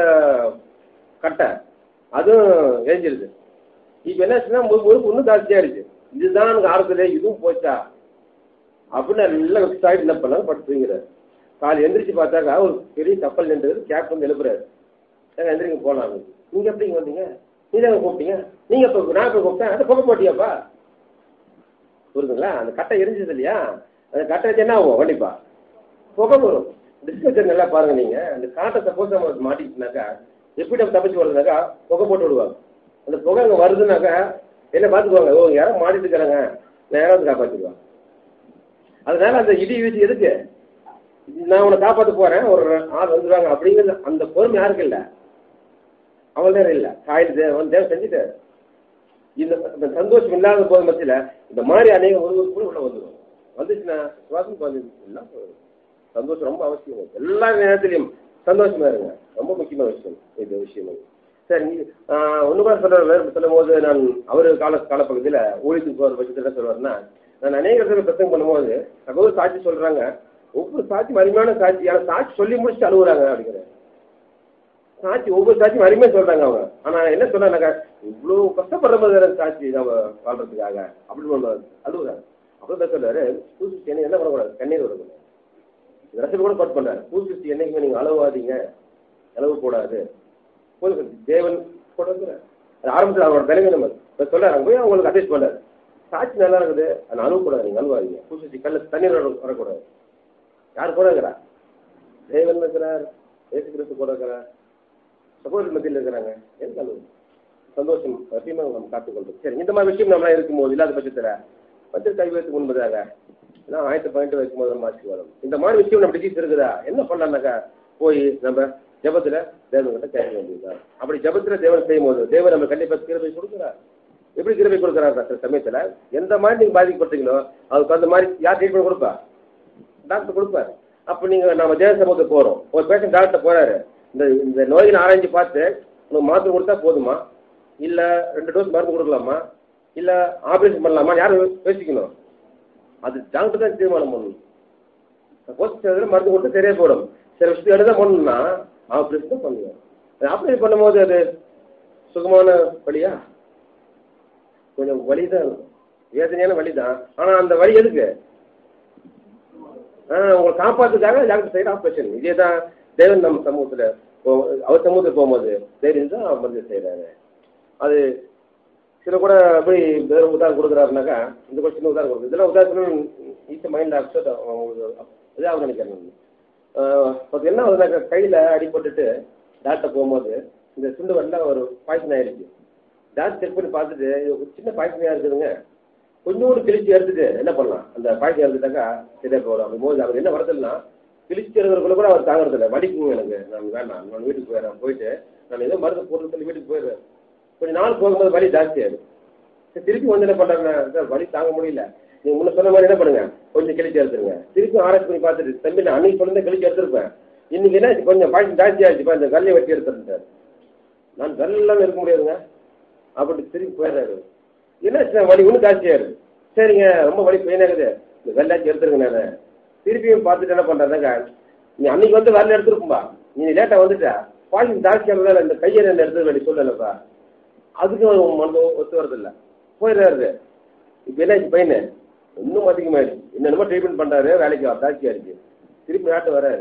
கட்டை அதுவும் எரிஞ்சிருது இப்போ என்னாச்சுன்னா முறுக்கு இன்னும் ஜாஸ்தியாகிடுச்சு இதுதான் எனக்கு ஆறுதலே இதுவும் போச்சா அப்படின்னு எல்லாம் வெக்ஸ் ஆகிட்டு என்ன பண்ணாங்க படுத்து தூங்கிறாரு காலை எந்திரிச்சு பார்த்தாக்கா ஒரு பெரிய கப்பல் நின்று கேப் வந்து எழுப்புறாரு ஏங்க எந்திரிங்க போகலாம் நீங்கள் எப்படி இங்க வந்தீங்க நீ தாங்க கூப்பிட்டீங்க நீங்கள் இப்போ நான் இப்போ கூப்பிட்டேன் அதை புகை போட்டியாப்பா புரியுதுங்களா அந்த கட்டை எரிஞ்சது இல்லையா அந்த கட்டை வச்சு என்ன ஆகும் கண்டிப்பா புகை வரும் டிஸ்கஷன் நல்லா பாருங்க நீங்க அந்த காட்டை சப்போஸ் நம்ம மாட்டிக்கிட்டுனாக்கா எப்படி நம்ம தப்பிச்சு வருதுனாக்கா புகை போட்டு விடுவாங்க அந்த புகை அங்கே வருதுனாக்கா என்ன பார்த்துக்குவாங்க ஓ யாரோ மாட்டிட்டு இருக்கிறாங்க நான் யாராவது காப்பாற்றிடுவாங்க அதனால அந்த இடி வீச்சு எதுக்கு நான் உன்னை காப்பாற்ற போறேன் ஒரு ஆள் வந்துடுவாங்க அப்படிங்கிறது அந்த பொறுமை யாருக்கு இல்லை அவள் நேரம் இல்லை காயில் தேவன் தேவன் செஞ்சுட்டாரு இந்த இந்த சந்தோஷம் இல்லாத போது மத்தியில் இந்த மாதிரி அநேக ஒருவர் கூட உள்ள வந்துடும் வந்துச்சுன்னா சுவாசம் வந்து எல்லாம் போயிடும். சந்தோஷம் ரொம்ப அவசியம் எல்லா நேரத்திலையும் சந்தோஷமா இருங்க ரொம்ப முக்கியமான விஷயம் இந்த விஷயம் அது. சரி நீ ஒன்று கூட சொல்ற வேறு சொல்லும் போது நான் அவர் கால காலப்பகுதியில் ஊழியத்துக்கு போகிற பட்சத்தில் என்ன சொல்லுவாருன்னா நான் அநேக இடத்துல பிரசங்கம் பண்ணும்போது சகோதர சாட்சி சொல்றாங்க ஒவ்வொரு சாட்சியும் அருமையான சாட்சி ஆனால் சாட்சி சொல்லி முடிச்சுட்டு அழுகுறாங்க அப்படிங்கிற சாட்சி ஒவ்வொரு சாட்சியும் அருமையாக சொல்றாங்க அவங்க ஆனா என்ன சொன்னாங்க இவ்வளவு கஷ்டப்படுற மாதிரி சாட்சி நம்ம வாழ்றதுக்காக அப்படின்னு ஒன்று அழுகுறாங்க அப்புறம் தான் சொல்றாரு புதுசு என்ன என்ன பண்ணக்கூடாது கண்ணீர் வரக்கூடாது ரசல் கூட கோட் பண்றாரு பூசிச்சு என்னைக்குமே நீங்க அளவாதீங்க அளவு கூடாது உங்களுக்கு தேவன் கொடுக்குறாரு அது ஆரம்பத்தில் அவரோட தலைமை நம்ம இப்ப சொல்றாரு அங்க போய் அவங்களுக்கு அட்வைஸ் பண்றாரு சாட்சி நல்லா இருக்குது அது அழுவ கூடாது நீங்க அழுவாதீங்க பூசிச்சு கல்ல தண்ணீர் வர- வரக்கூடாது யார் கூட இருக்கிறா தேவன் இருக்கிறார் ஏசு கிறிஸ்து கூட இருக்கிறார் சகோதரர் மத்தியில் இருக்கிறாங்க எதுக்கு அழுவு சந்தோஷம் எப்பயுமே நம்ம காத்துக்கொள்றோம் சரி இந்த மாதிரி விஷயம் நம்மளாம் இருக்கும்போது இல்லாத பட்சத்தில் பத்து கை வைத்து முன்பதாக எல்லாம் ஆயிரத்தி பாயிண்ட் வைக்கும்போது நம்ம ஆசீர்வாதம் இந்த மாதிரி விஷயம் நம்ம டிசீஸ் இருக்குதா என்ன பண்ணலாம்னாக்கா போய் நம்ம ஜெபத்துல தேவன்கிட்ட கேட்க வேண்டியதுதான் அப்படி ஜெபத்துல தேவன் செய்யும் போது தேவன் நம்ம கண்டிப்பா கிருபை கொடுக்குறார் எப்படி கிருபை கொடுக்குறாரு சில சமயத்துல எந்த மாதிரி நீங்க பாதிக்கப்பட்டீங்களோ அதுக்கு அந்த மாதிரி யார் ட்ரீட்மெண்ட் கொடுப்பா டாக்டர் கொடுப்பாரு அப்ப நீங்க நம்ம தேவ சமூகத்துக்கு போறோம் ஒரு பேஷண்ட் டாக்டர் போறாரு இந்த இந்த நோயின் ஆராய்ஞ்சு பார்த்து உனக்கு மாத்திரை கொடுத்தா போதுமா இல்ல ரெண்டு டோஸ் மருந்து கொடுக்கலாமா இல்ல ஆபரேஷன் பண்ணலாமா யாரும் யோசிக்கணும் அது டாக்டர் தான் தீர்மானம் பண்ணணும் சப்போஸ் சில இதுல மருந்து கொடுத்து சரியா போயிடும் சில விஷயத்தை எடுத்து பண்ணணும்னா ஆபரேஷன் தான் பண்ணுவோம் ஆபரேஷன் பண்ணும்போது அது சுகமான வழியா கொஞ்சம் வலி தான் இருக்கும் வேதனையான வலி தான் ஆனா அந்த வலி எதுக்கு ஆஹ் உங்களை காப்பாத்துக்காக டாக்டர் சைடு ஆப்ரேஷன் இதே தான் தேவன் நம்ம சமூகத்துல போ- அவர் சமூகத்துக்கு போகும்போது தைரியம் தான் அவர் மருந்து செய்யறாரு அது சில கூட போய் வேற உதாரணம் கொடுக்குறாருனாக்கா இந்த கூட சின்ன உதாரணம் கொடுக்குது இதெல்லாம் உதாரணம் ஈஸி மைண்ட் அப்செட் உங்களுக்கு இதாக நினைக்கிறேன் ஆஹ் அது என்ன ஆகுதுனாக்கா கையில் அடிபட்டுட்டு டாக்டர் போகும்போது இந்த சுண்டு வரல ஒரு பாய்சன் ஆயிடுச்சு டாக்டர் செக் பண்ணி பார்த்துட்டு இது ஒரு சின்ன பாய்சனாக இருக்குதுங்க கொஞ்சோண்டு கிழிச்சு எடுத்துட்டு என்ன பண்ணலாம் அந்த பாய்ச்சல் எடுத்துட்டாக்கா சரியா போகும் அப்படி போது அவர் என்ன வரதில்லைனா கிழிச்சு எடுக்கிறதுக்குள்ள கூட அவர் தாங்குறதில்ல வலிக்குங்க எனக்கு நான் வேண்டாம் நான் வீட்டுக்கு போயிடுறேன் போயிட்டு நான் ஏதோ மருந்து போட்டு சொல்லி வீட்டுக்கு போயிடுறேன் கொஞ்ச நாள் போகும்போது வலி ஜாஸ்தியாயிடும் சரி, திருப்பி வந்து என்ன பண்றாங்க சார் வலி தாங்க முடியல நீங்க முன்ன சொன்ன மாதிரி என்ன பண்ணுங்க கொஞ்சம் கிழிச்சு எடுத்துருங்க திருப்பி ஆராய்ச்சி பண்ணி பார்த்துட்டு தம்பி நான் அன்னைக்கு சொன்னதை கிழிச்சு எடுத்திருப்பேன் இன்னைக்கு என்ன கொஞ்சம் பாய்ச்சி ஜாஸ்தி ஆயிடுச்சுப்பா இந்த கல்லை வெட்டி எடுத்துறேன் சார் நான் வெள்ளம் இருக்க முடியாதுங்க அப்படி திருப்பி போயிடுறாரு என்ன வலி ஒன்றும் ஜாஸ்தியாயிருது சரிங்க ரொம்ப வலி பெயினாகுது இந்த வெள்ளாச்சி எடுத்துருங்க நான் திருப்பியும் பார்த்துட்டு என்ன பண்ணுறேன்னாக்கா நீ அன்னைக்கு வந்து வரல எடுத்துருக்கும்பா நீ லேட்டாக வந்துட்டா பாய்ச்சல் ஜாஸ்தியாகிறதால இந்த கையை ரெண்டு எடுத்துக்க வேண்டிய சொல்லலப்பா அதுக்கும் உன் மனது ஒத்து வரதில்ல போயிடுறாரு இப்போ என்னாச்சு பையனு இன்னும் அதிகமாயிடுச்சு என்னென்னமோ ட்ரீட்மெண்ட் பண்ணுறாரு வேலைக்கு ஜாஸ்தியாக இருக்கு திருப்பி நாட்டு வராரு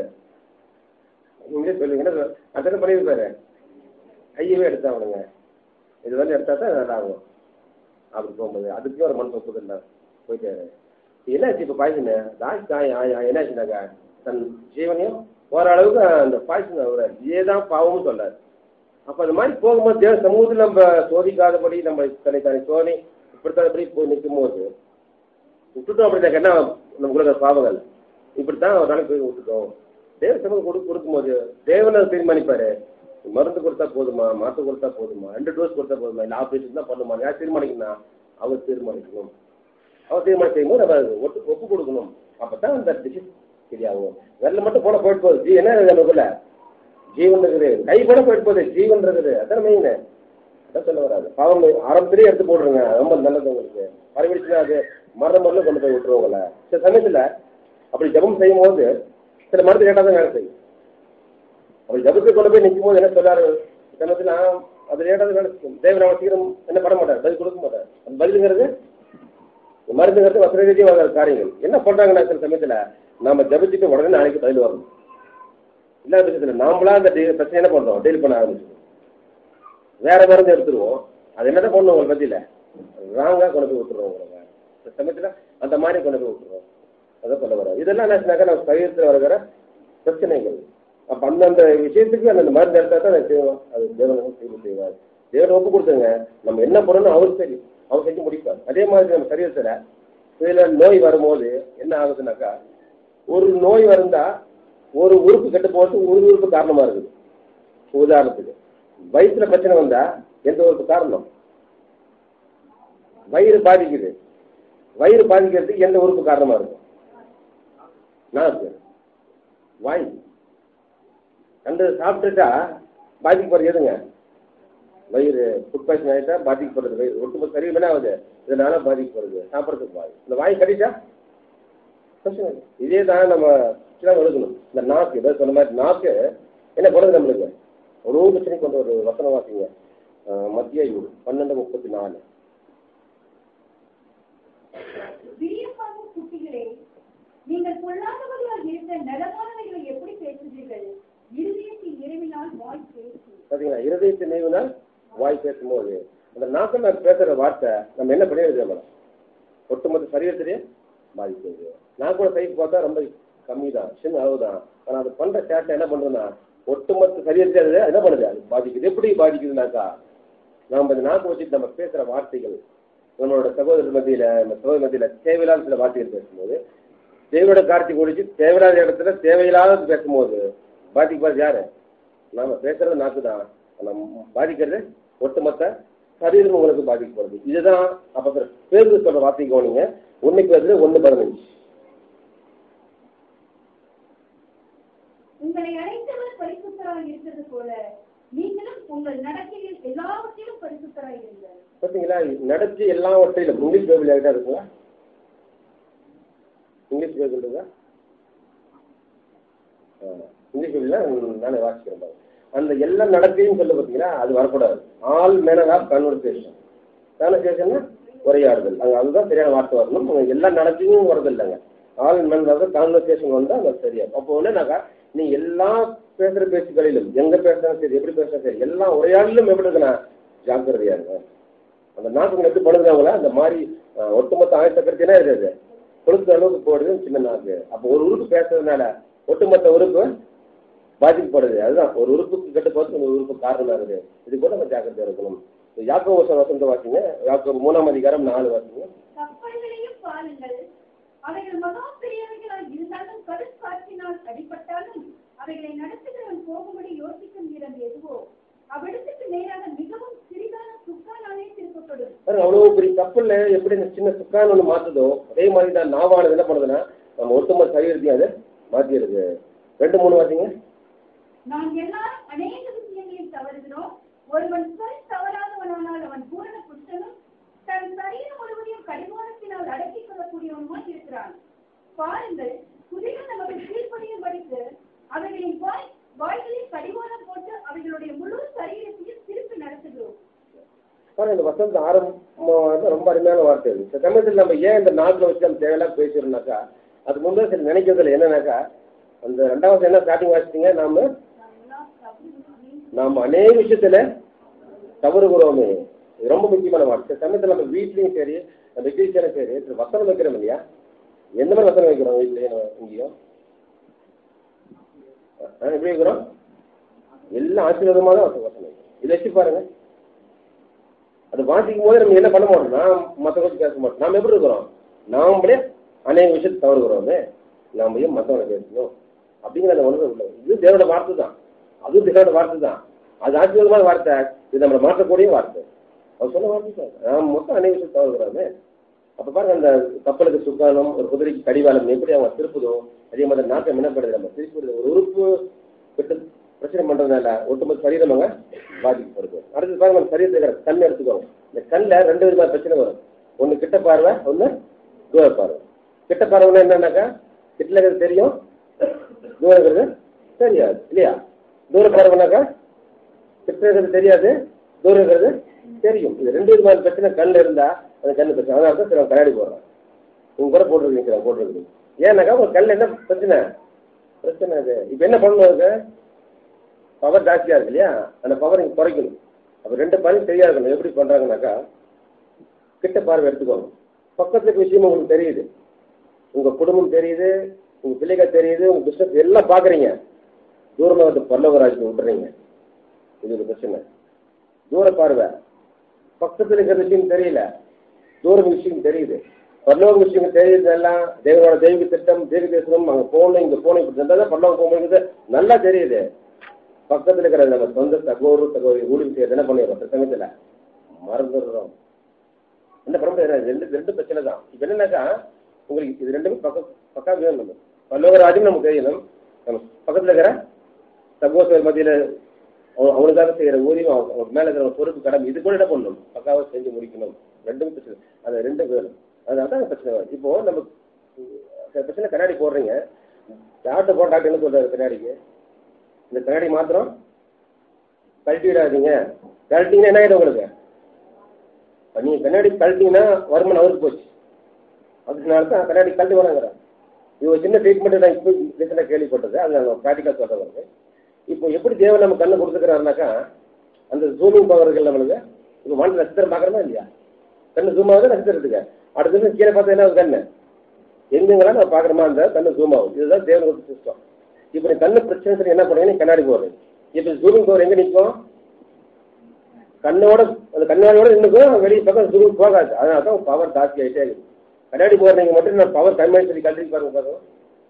நீங்களே சொல்லுங்க என்ன சொல்- அத்தனை பண்ணியிருப்பாரு கையவே எடுத்தாங்க இது வந்து எடுத்தா தான் நல்லா ஆகும் அப்படி போகும்போது அதுக்கு ஒரு மனசு ஒப்புதல் இல்லை போயிட்டாரு என்னாச்சு இப்போ பாய்சனு லாஸ்ட் என்னாச்சுனாக்கா தன் ஜீவனையும் ஓரளவுக்கு அந்த பாய்சன் அவர் இதே தான் பாவம்னு சொல்றாரு அப்போ அந்த மாதிரி போகும்போது தேவ சமூகத்தில் நம்ம சோதிக்காதபடி நம்ம தன்னை தனி சோதனை இப்படித்தான் இப்படி போய் நிற்கும் போது விட்டுட்டோம் அப்படின்னாக்க என்ன நமக்குள்ள பாவங்கள் இப்படித்தான் ஒரு நாளைக்கு போய் விட்டுட்டோம் தேவ சமூகம் கொடு கொடுக்கும்போது தேவனை தீர்மானிப்பாரு மருந்து கொடுத்தா போதுமா மாத்திரை கொடுத்தா போதுமா ரெண்டு டோஸ் கொடுத்தா போதுமா இல்லை ஆப்ரேஷன் தான் பண்ணுமா யார் தீர்மானிக்கணும் அவர் தீர்மானிக்கணும் அவர் தீர்மானம் செய்யும்போது நம்ம அதை ஒட்டு ஒப்பு கொடுக்கணும் அப்போ தான் அந்த டிசீஸ் சரியாகும் வெள்ளம் மட்டும் போன போயிட்டு போகுது ஜீ என்ன இருக்குது நமக்குள்ள ஜீவன் இருக்குது கை கூட போயிட்டு போகுது ஜீவன் இருக்குது அதான் மெயின் அதான் சொல்ல வராது பாவம் ஆரம்பத்திலேயே எடுத்து போடுறேங்க ரொம்ப நல்லது உங்களுக்கு மறுபடிச்சுன்னா அது மரண மருந்து கொண்டு போய் விட்டுருவோங்கள சில சமயத்தில் அப்படி ஜெபம் செய்யும் போது சில மருந்து கேட்டால் தான் வேலை செய்யும் அப்படி ஜபத்துக்கு கொண்டு போய் நிற்கும் போது என்ன சொல்லாரு சமயத்தில் அது ஏதாவது வேலை செய்யும் தேவன் அவன் சீக்கிரம் என்ன பண்ண மாட்டார் பதில் கொடுக்க மாட்டார் அந்த பதிலுங்கிறது மருந்துங்கிறது வசதி ரீதியாக வர காரியங்கள் என்ன பண்றாங்கன்னா சில சமயத்தில் நாம ஜபிச்சுட்டு உடனே நாளைக்கு பதில் வரணும் இல்லாத பட்சத்தில் நாமளா அந்த டீ- பிரச்சனை என்ன பண்றோம் டீல் பண்ண ஆரம்பிச்சிடும் வேற மருந்து எடுத்துருவோம் அது என்னதான் பண்ணுவோம் உங்களை பத்தியில ராங்கா கொண்டு போய் விட்டுருவோம் உங்களை சில சமயத்தில் அந்த மாதிரி கொண்டு போய் விட்டுருவோம் அதான் சொல்ல வர இதெல்லாம் என்னாச்சுனாக்கா நம்ம சரீரத்தில் வருகிற பிரச்சனைகள் அப்ப அந்தந்த விஷயத்துக்கு அந்த மருந்து எடுத்தா தான் அது செய்வோம் அது தேவனுக்கு தீர்வு செய்வார் தேவன் ஒப்பு கொடுத்துங்க நம்ம என்ன பண்ணணும் அவர் சரி அவர் செஞ்சு முடிப்பார் அதே மாதிரி நம்ம சரீரத்தில் இதுல நோய் வரும்போது என்ன ஆகுதுனாக்கா ஒரு நோய் வந்தா ஒரு உறுப்பு கெட்டு போகிறதுக்கு ஒரு உறுப்பு காரணமா இருக்குது உதாரணத்துக்கு வயிற்றுல பிரச்சனை வந்தா எந்த உறுப்பு காரணம் வயிறு பாதிக்குது வயிறு பாதிக்கிறதுக்கு எந்த உறுப்பு காரணமா இருக்கும் நாக்கு வாய் கண்டு சாப்பிட்டுட்டா பாதிக்கப்படுறது எதுங்க வயிறு ஃபுட் பாய்சன் ஆகிட்டா பாதிக்கப்படுறது வயிறு ஒட்டுமொத்த சரீரம் என்ன ஆகுது இதனால பாதிக்கப்படுது சாப்பிட்றதுக்கு வாய் இந்த வாய் கடிச்சா பிரச்சனை இல்லை. இதே தான் நம்ம சில எழுதணும் இந்த நாக்கு ஏதோ சொன்ன மாதிரி நாக்கு என்ன பண்ணுது நம்மளுக்கு ஒரு பிரச்சனை கொண்டு ஒரு வசனம் வாசிங்க அஹ், மத்திய யூடு பன்னெண்டு முப்பத்தி நாலு பிரியமான குட்டிகளே நீங்கள் பொல்லாதவர்களாக இருந்த நலமானவைகளை எப்படி பேசுகிறீர்கள் இருதயத்தின் நிறைவினால் வாய் பேசும் பாத்தீங்களா இருதயத்தின் நினைவுனால் வாய் பேசும்போது அந்த நாக்கில் நான் பேசுற வார்த்தை நம்ம என்ன பண்ணிடுது மேடம் ஒட்டுமொத்த சரீரத்திலேயே பாதிக்கிறது நான் கூட சைஸ் பார்த்தா ரொம்ப கம்மி தான் சின்ன அளவு தான் ஆனால் அது பண்ற சேட்டை என்ன பண்ணுதுன்னா ஒட்டுமொத்த சரீரத்தை அது என்ன பண்ணுது அது பாதிக்குது எப்படி பாதிக்குதுனாக்கா நம்ம இந்த நாக்கு வச்சுட்டு நம்ம பேசுற வார்த்தைகள் நம்மளோட சகோதரர் மத்தியில நம்ம சகோதர மத்தியில தேவையில்லாத சில வார்த்தைகள் பேசும்போது தேவையோட கார்த்தி குடிச்சு தேவையில்லாத இடத்துல தேவையில்லாத பேசும்போது பாதிக்கப்படுறது யாரு நாம பேசுறது நாக்கு தான் நம்ம பாதிக்கிறது ஒட்டுமொத்த சரீரம் உங்களுக்கு பாதிக்கப்படுது இதுதான் அப்ப பேருந்து சொல்ற வார்த்தை கவனிங்க ஒண்ணுக்கு பதில் ஒண்ணு பதினஞ்சு உங்களை அழைத்தவர் பரிசுத்தராய் இருக்கிறது போல நீங்களும் உங்கள் நடக்கையில் எல்லாவற்றிலும் பரிசுத்தராய் இருங்கள் பார்த்தீங்களா நடத்தி எல்லாவற்றையிலும் இங்கிலீஷ் பைபிள் யார்கிட்ட இருக்குங்களா இங்கிலீஷ் பைபிள் இருக்கா ஆ, இங்கிலீஷ் பைபிள் நானே வாசிக்கிறேன் பாருங்க. அந்த எல்லா நடத்தையும் சொல்ல பார்த்தீங்களா அது வரக்கூடாது ஆல் மேனர் ஆஃப் கன்வர்சேஷன் கன்வர்சேஷன்னா உரையாடுதல் அங்கே அதுதான் சரியான வார்த்தை வரணும் அங்க எல்லா நடத்தையும் வரது இல்லைங்க ஆல் மேனர் ஆஃப் கான்வர்சேஷன் வந்தால் அது சரியா அப்போ ஒன்றுனாக்கா நீ எல்லா பேசுகிற பேச்சுக்களிலும் எங்க பேசுறாலும் சரி எப்படி பேசுறாலும் சரி எல்லா உரையாடலும் எப்படி இருக்குன்னா ஜாக்கிரதையா இருங்க அந்த நாக்கு எப்படி படுதுனாங்களா அந்த மாதிரி அஹ், ஒட்டுமொத்த ஆயத்தக்கருத்தினா இருக்காது கொளுத்த அளவுக்கு போடுது சின்ன நாக்கு அப்போ ஒரு உறுப்பு பேசுறதுனால ஒட்டுமொத்த உறுப்பு பாதிக்கப்படுது அதுதான் ஒரு உறுப்புக்கு கெட்டு போகிறது ஒரு உறுப்பு காரணம் ஆகுது இது கூட நம்ம ஜாக்கிரதையா இருக்கணும் யாக்கோ வசம் வசந்த வாசிங்க யாக்கோ மூணாம் அதிகாரம் நாலு வாசிங்க கப்பல்களையும் பாருங்கள் அவைகள் மகா பெரியவைகளாய் இருந்தாலும் கருக்காற்றினால் அடிபட்டாலும் அவைகளை நடத்துகிறவன் போகும்படி யோசிக்கும் இடம் எதுவோ அவ்விடத்துக்கு நேராக மிகவும் சிறிதான சுக்கானாலே திருப்பப்படும் பாருங்க அவ்வளவு பெரிய கப்பல்ல எப்படி இந்த சின்ன சுக்கான் ஒன்று மாத்துதோ அதே மாதிரி தான் நாவானது என்ன பண்ணுதுன்னா நம்ம ஒட்டுமொத்த சரீரத்தையும் அதை மாத்திடுது ரெண்டு மூணு வாசிங்க நாம் எல்லாரும் அநேக விஷயங்களில் தவறுகிறோம் ஒருவன் சொல் தவறாதவனானால் அவன் பூரண புருஷனும் தன் சரீரம் முழுவதையும் கடிவாளத்தினால் அடக்கிக் கொள்ளக்கூடியவனுமாய் இருக்கிறான் பாருங்கள் குதிகள் நமக்கு கீழ்ப்படியும்படிக்கு அவைகளின் வாய் வாய்களில் கடிவாளம் போட்டு அவைகளுடைய முழு சரீரத்தையும் திருப்பி நடத்துகிறோம் பாருங்க இந்த வசந்த ஆரம்பம் ரொம்ப அருமையான வார்த்தை இது சில சமயத்தில் நம்ம ஏன் இந்த நாட்டில் வச்சு நம்ம தேவையெல்லாம் பேசுறோம்னாக்கா அது முன்பே சில நினைக்கிறதுல என்னன்னாக்கா அந்த ரெண்டாவது என்ன ஸ்டார்டிங் வாசிட்டீங்க நாம நாம் எல்லாம் தவறுகிறோம். நாம் அநேக விஷயத்துல தவறுகிறோமே இது ரொம்ப முக்கியமான வார்த்தை சில சமயத்தில் நம்ம வீட்லயும் சரி நம்ம கிச்சனும் சரி சில வசனம் வைக்கிறோம் இல்லையா எந்த மாதிரி வசனம் வைக்கிறோம் வீட்லயும் இங்கேயும் ஆ, எப்படி வைக்கிறோம் எல்லாம் ஆசீர்வாதமாக தான் வசனம் வைக்கிறோம் இதை வச்சு பாருங்க அது வாசிக்கும் போது நம்ம என்ன பண்ண மாட்டோம் நான் மற்றவங்க பேச மாட்டோம் நாம் எப்படி இருக்கிறோம் நாமளே அநேக விஷயத்தை தவறுகிறோமே நாம ஏன் மற்றவங்களை பேசணும் அப்படிங்கிற அந்த உணர்வு உள்ள இது தேவனோட வார்த்தை தான் அதுவும் தேவனோட வார்த்தை தான் அது ஆசீர்வாதமான வார்த்தை இது நம்மளை மாற்றக்கூடிய வார்த்தை அவர் சொன்ன வார்த்தை தான் நாம் மொத்தம் அநேக விஷயத்தை தவறுகிறோமே அப்ப பாருங்க அந்த கப்பலுக்கு சுக்கானம் ஒரு குதிரைக்கு கடிவாளம் எப்படி அவங்க திருப்புதோ அதே மாதிரி நாட்டம் என்ன பண்ணுது நம்ம திருப்பி ஒரு உறுப்பு விட்டு பிரச்சனை பண்றதுனால ஒட்டுமொத்த சரீரம் அங்க பாதிக்கப்படுது அடுத்தது பாருங்க நம்ம சரீரத்தில் இருக்கிற கண் எடுத்துக்கோங்க இந்த கண்ணில் ரெண்டு விதமான பிரச்சனை வரும் ஒன்று கிட்ட பார்வை ஒன்று தூர பார்வை கிட்ட பார்வைன்னா என்னன்னாக்கா கிட்ட இருக்கிறது தெரியும் தூரம் இருக்கிறது தெரியாது இல்லையா தூர பார்வைனாக்கா கிட்ட இருக்கிறது தெரியாது தூரம் இருக்கிறது தெரியும் இது ரெண்டு விதமான பிரச்சனை கண்ணில் இருந்தா அந்த கண்ணு பிரச்சனை அதனால தான் சில கண்ணாடி போடுறான் உங்க கூட போட்டுருக்கீங்க சில போட்டுருக்கீங்க ஏன்னாக்கா உங்க கண்ணில் என்ன பிரச்சனை பிரச்சனை அது இப்போ என்ன பண்ணணும் அதுக்கு பவர் ஜாஸ்தியா இருக்கு இல்லையா அந்த பவர் இங்க குறைக்கணும் அப்ப ரெண்டு பார்வையும் சரியா இருக்கணும் எப்படி பண்றாங்கனாக்கா கிட்ட பார்வை எடுத்துக்கோங்க பக்கத்துல இருக்க விஷயம் உங்களுக்கு தெரியுது உங்க குடும்பம் தெரியுது உங்க பிள்ளைகள் தெரியுது உங்க பிசினஸ் எல்லாம் பாக்குறீங்க தூரமா வந்து பல்லவராஜ்க்கு விட்டுறீங்க இது ஒரு பிரச்சனை தூர பார்வை பக்கத்துல இருக்கிற விஷயம் தெரியல தூரம் விஷயம் தெரியுது பல்லவ விஷயம் தெரியுது எல்லாம் தேவனோட தெய்வ திட்டம் தீர்க்க தரிசனம் அங்க போகணும் இங்க போகணும் இப்படி இருந்தா தான் பல்லவம் போக முடியுது நல்லா தெரியுது பக்கத்துல இருக்கிற நம்ம சொந்த சகோதர சகோதரி ஊழியம் செய்யறது என்ன பண்ணிடுறோம் சில சமயத்துல மறந்துடுறோம் என்ன பண்ண முடியாது ரெண்டு ரெண்டு பிரச்சனை தான் இப்ப என்னன்னாக்கா உங்களுக்கு இது ரெண்டுமே பக்கம் பக்கா வேணும் நம்ம பல்லவராஜும் நமக்கு தெரியணும் நம்ம பக்கத்துல இருக்கிற சகோதரர் மத்தியில அவ- அவனுக்காக செய்யற ஊதியம் அவங்க அவங்க மேல இருக்கிற ஒரு பொறுப்பு கடமை இது கூட என்ன பண்ணணும் பக்காவா செஞ்சு முடிக்கணும் ரெண்டும் பிரச்சனை அது ரெண்டும் வேணும் அது அதான் பிரச்சனை வருது. இப்போ நம்ம சில பிரச்சனை கண்ணாடி போடுறீங்க டாக்டர் போட டாக்டர் என்ன சொல்றாரு கண்ணாடிக்கு இந்த கண்ணாடி மாத்திரம் கழட்டி விடாதீங்க கழட்டிங்கன்னா என்ன ஆயிடும் உங்களுக்கு இப்ப நீங்க கண்ணாடி கழட்டிங்கன்னா வருமானம் அவருக்கு போச்சு அதனால தான் கண்ணாடி கழட்டி வேணாங்கிறார் இது ஒரு சின்ன ட்ரீட்மெண்ட் நான் இப்போ ரீசெண்டாக கேள்விப்பட்டது அது நான் ப்ராக்டிக்கல் சொல்கிறவங்க இப்போ எப்படி தேவன் நம்ம கண்ணை கொடுத்துக்கிறாருனாக்கா அந்த ஜூமிங் பவர்கள் நம்மளுக்கு இப்போ வானத்தில் நட்சத்திரம் பார்க்குறோமா இல்லையா கண்ணு ஜூம் ஆகுது நட்சத்திரம் இருக்கு அடுத்த நிமிஷம் கீழே பார்த்தா என்ன ஆகுது கண்ணு எங்கெங்கெல்லாம் நம்ம பார்க்குறோமா அந்த கண்ணு ஜூம் ஆகும் இதுதான் தேவன் கொடுத்த சிஸ்டம் இப்போ நீ கண்ணு பிரச்சனை சொல்லி என்ன பண்ணுறீங்க நீ கண்ணாடி போடுறீங்க இப்போ ஜூமிங் பவர் எங்கே நிற்கும் கண்ணோட அந்த கண்ணாடியோட நின்றுக்கும் வெளியே பக்கம் ஜூம் போகாது அதனால தான் பவர் ஜாஸ்தி ஆகிட்டே இருக்குது கண்ணாடி போடுறீங்க மட்டும் நான் பவர் கம்மி சொல்லி கல்வி பாருங்க பாருங்க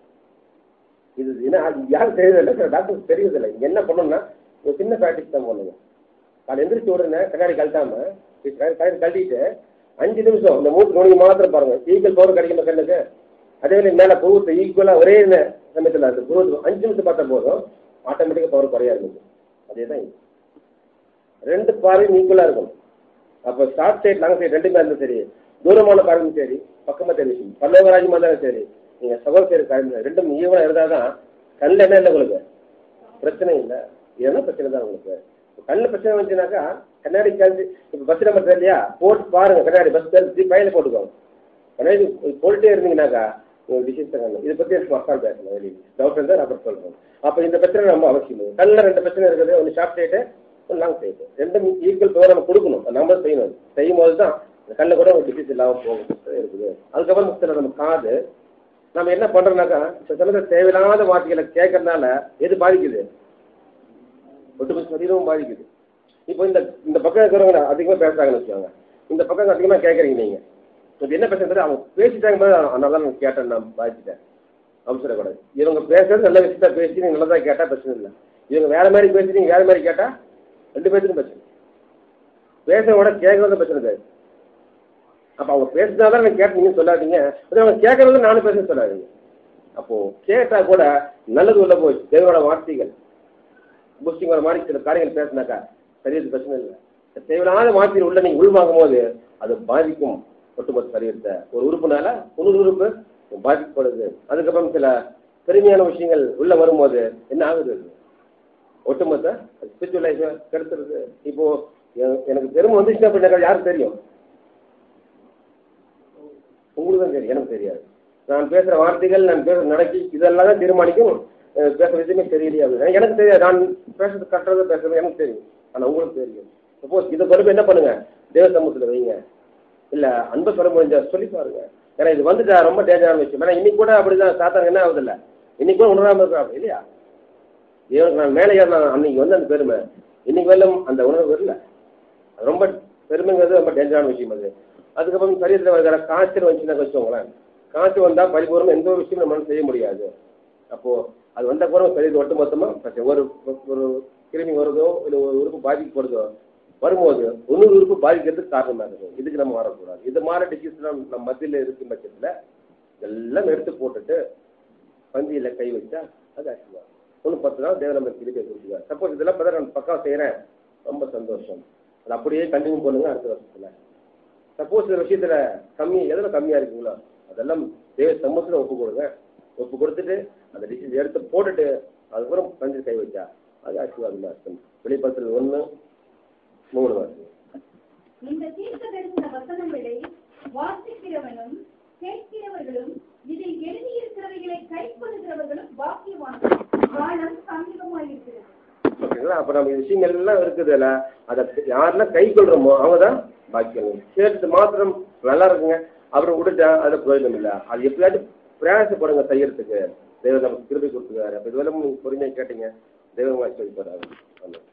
இது என்ன அது யாரும் தெரியறதில்ல சில டாக்டருக்கு தெரியறதில்ல இங்க என்ன பண்ணணும்னா ஒரு சின்ன ப்ராக்டிஸ் தான் பண்ணுங்க காலை எந்திரிச்சு உடனே கண்ணாடி கழட்டாம கண்ணாடி கழட்டிட்டு அஞ்சு நிமிஷம் இந்த மூக்கு நுழைவு மாத்திரம் பாருங்க ஈக்குவல் பவர் கிடைக்குமா கண்ணுக்கு அதே மாதிரி மேலே புருவத்தை ஈக்குவலாக ஒரே நே- சமயத்தில் அந்த புருவத்து அஞ்சு நிமிஷம் பார்த்தா போதும் ஆட்டோமேட்டிக்காக பவர் குறையா இருக்குது அதே தான் இது ரெண்டு பார்வையும் ஈக்குவலாக இருக்கும் அப்போ ஷார்ட் சைட் லாங் சைட் ரெண்டுமே இருந்தாலும் சரி தூரமான பார்வையும் சரி பக்கமாக தெரியும் பல்லவராஜ்யமாக இருந்தாலும் சரி நீங்கள் சகோதர சைடு காரணம் ரெண்டும் ஈவனாக இருந்தால் தான் கண்ணில் என்ன இல்லை உங்களுக்கு பிரச்சனை இல்லை இதெல்லாம் பிரச்சனை தான் உங்களுக்கு கண்ணில் பிரச்சனை வந்துச்சுனாக்கா கண்ணாடி கழிச்சு இப்போ பஸ் நம்பர் இல்லையா போட்டு பாருங்க கண்ணாடி பஸ் தெரிஞ்சு பையில போட்டுக்கோங்க கண்ணாடி போட்டுட்டே இருந்தீங்கன்னாக்கா உங்களுக்கு டிசீஸ் தான் கண்ணு இதை பற்றி எனக்கு மக்கள் பேசணும் வெளியே டவுட் இருந்தால் நான் அப்புறம் சொல்கிறேன் அப்போ இந்த பிரச்சனை ரொம்ப அவசியம் கண்ணில் ரெண்டு பிரச்சனை இருக்குது ஒன்று ஷார்ட் சைட்டு ஒன்று லாங் சைட்டு ரெண்டும் ஈக்குவல் பவர் நம்ம கொடுக்கணும் நம்ம செய்யணும் செய்யும் போது தான் இந்த கண்ணில் கூட ஒரு டிசீஸ் இல்லாமல் போகும் இருக்குது அதுக்கப்புறம் சில நம்ம காது நம்ம என்ன பண்றோம்னாக்கா சில சமயத்தில் தேவையில்லாத வார்த்தைகளை கேட்கறதுனால எது பாதிக்குது ஒட்டுமொத்த சரீரமும் பாதிக்குது இப்போ இந்த இந்த பக்கம் இருக்கிறவங்க அதிகமாக பேசுறாங்கன்னு வச்சுக்கோங்க இந்த பக்கம் அதிகமாக கேட்குறீங்க நீங்கள் இப்போ என்ன பேசுறது அவங்க பேசிட்டாங்க போது அதனால தான் நான் கேட்டேன் நான் பாதிச்சிட்டேன் அவசரக்கூடாது இவங்க பேசுறது நல்ல விஷயத்த பேசி நீங்க நல்லதா கேட்டால் பிரச்சனை இல்லை இவங்க வேற மாதிரி பேசி நீங்க வேற மாதிரி கேட்டால் ரெண்டு பேருக்கும் பிரச்சனை பேசுறத கேட்கறது பிரச்சனை கிடையாது அப்போ அவங்க பேசினாதான் நான் கேட்டீங்கன்னு சொல்லாதீங்க அது அவங்க கேட்கறது நானும் பேச சொல்லாதீங்க அப்போ கேட்டா கூட நல்லது உள்ள போய் தேவையோட வார்த்தைகள் பூஸ்டிங் வர மாதிரி சில காரியங்கள் பேசினாக்கா சரீரத்துக்கு பிரச்சனை இல்லை தேவையில்லாத வார்த்தைகள் உள்ள நீங்க உள்வாங்கும் போது அது பாதிக்கும் ஒட்டுமொத்த சரீரத்தை ஒரு உறுப்புனால இன்னொரு உறுப்பு பாதிக்கப்படுது அதுக்கப்புறம் சில பெருமையான விஷயங்கள் உள்ள வரும்போது என்ன ஆகுது அது? ஒட்டுமொத்த ஸ்பிரிச்சுவல் லைஃபை கெடுத்துருது இப்போ எ- எனக்கு பெருமை வந்துச்சுன்னா அப்படின்னாக்கா யாருக்கு தெரியும் உங்களுக்கு தான் தெரியும் எனக்கு தெரியாது நான் பேசுற வார்த்தைகள் நான் பேசுற நடக்கி இதெல்லாம் தான் தீர்மானிக்கும் அஹ் பேசுற எதுவுமே தெரியலையே அப்படின்னு எனக்கு தெரியாது நான் பேசுறது கட்டுறது பேசுறது எனக்கு தெரியும் ஆனா உங்களுக்கு தெரியும் சப்போஸ் இதை கொண்டு போய் என்ன பண்ணுங்க தேவ சமூகத்துல வைங்க இல்ல அன்பை சொல்ல முடிஞ்சா சொல்லி பாருங்க ஏன்னா இது வந்துட்டா ரொம்ப டேஞ்சரான விஷயம் ஏன்னா இன்னைக்கு கூட அப்படிதான் சாத்தாங்க என்ன ஆகுது இல்ல இன்னைக்கு கூட உணராம இருக்காங்க இல்லையா இவனுக்கு நான் மேலே ஏறினா அன்னைக்கு வந்து அந்த பெருமை இன்னைக்கு வரலும் அந்த உணர்வு வரல அது ரொம்ப பெருமைங்கிறது ரொம்ப டேஞ்சரான விஷயம் அது அதுக்கப்புறம் சரீரத்தில் வருகிற காய்ச்சல் வந்துச்சுன்னா வச்சுக்கோங்களேன் காய்ச்சல் வந்தால் பரிபூர்ணம் எந்த ஒரு விஷயமும் நம்மளால செய்ய முடியாது அப்போ அது வந்த பிறகு சரீரம் ஒட்டு மொத்தமாக ஒரு ஒரு கிருமி வருதோ இல்லை ஒரு உறுப்பு பாதிக்கப்படுதோ வரும்போது இன்னொரு உறுப்பு பாதிக்கிறதுக்கு காரணமாக இருக்கும் இதுக்கு நம்ம வரக்கூடாது இது மாதிரி டிசீஸ் நம்ம மத்தியில் இருக்கும் பட்சத்தில் இதெல்லாம் எடுத்து போட்டுட்டு பந்தியில் கை வச்சா அது ஆசீர்வாதம் ஒன்று பத்து நாள் தேவன் நம்ம திருப்பி கொடுத்துருவார் சப்போஸ் இதெல்லாம் பார்த்தா நான் பக்காவா செய்கிறேன் ரொம்ப சந்தோஷம் அது அப்படியே கண்டினியூ பண்ணுங்க அடுத்த வருஷத்தில் சப்போஸ் இந்த விஷயத்தில் கம்மி எதில் கம்மியாக இருக்குங்களோ அதெல்லாம் தேவ சமூகத்தில் ஒப்பு கொடுங்க ஒப்பு கொடுத்துட்டு அந்த டிசீஸ் எடுத்து போட்டுட்டு அதுக்கப்புறம் பஞ்சு கை வச்சா அது ஆசீர்வாதமாக இருக்கும் வெளிப்படுத்துறது ஒன்று மூணு வருஷம் இந்த தீர்க்க தரிசன வசனங்களை வாசிக்கிறவனும் கேட்கிறவர்களும் இதில் எழுதியிருக்கிறவைகளை கைக்கொள்கிறவர்களும் பாக்கியவான்கள் காலம் சமீபமாயிருக்கிறது ஓகேங்களா அப்போ நம்ம விஷயங்கள் எல்லாம் இருக்குதுல்ல அதை யாரெல்லாம் கை கொள்றோமோ அவங்க தான் பாக்கியம் கேட்டு மாத்திரம் நல்லா இருக்குங்க அப்புறம் விட்டுட்டா அது பிரயோஜனம் இல்லை அது எப்படியாச்சும் பிரயாசப்படுங்க செய்யறதுக்கு தெய்வம் நமக்கு திருப்பி கொடுத்துருக்காரு அப்போ இதுவரை நீங்கள் பொறுமையாக கேட்டீங்க தெய்வமாக சொல்லி போறாரு ஆமாம்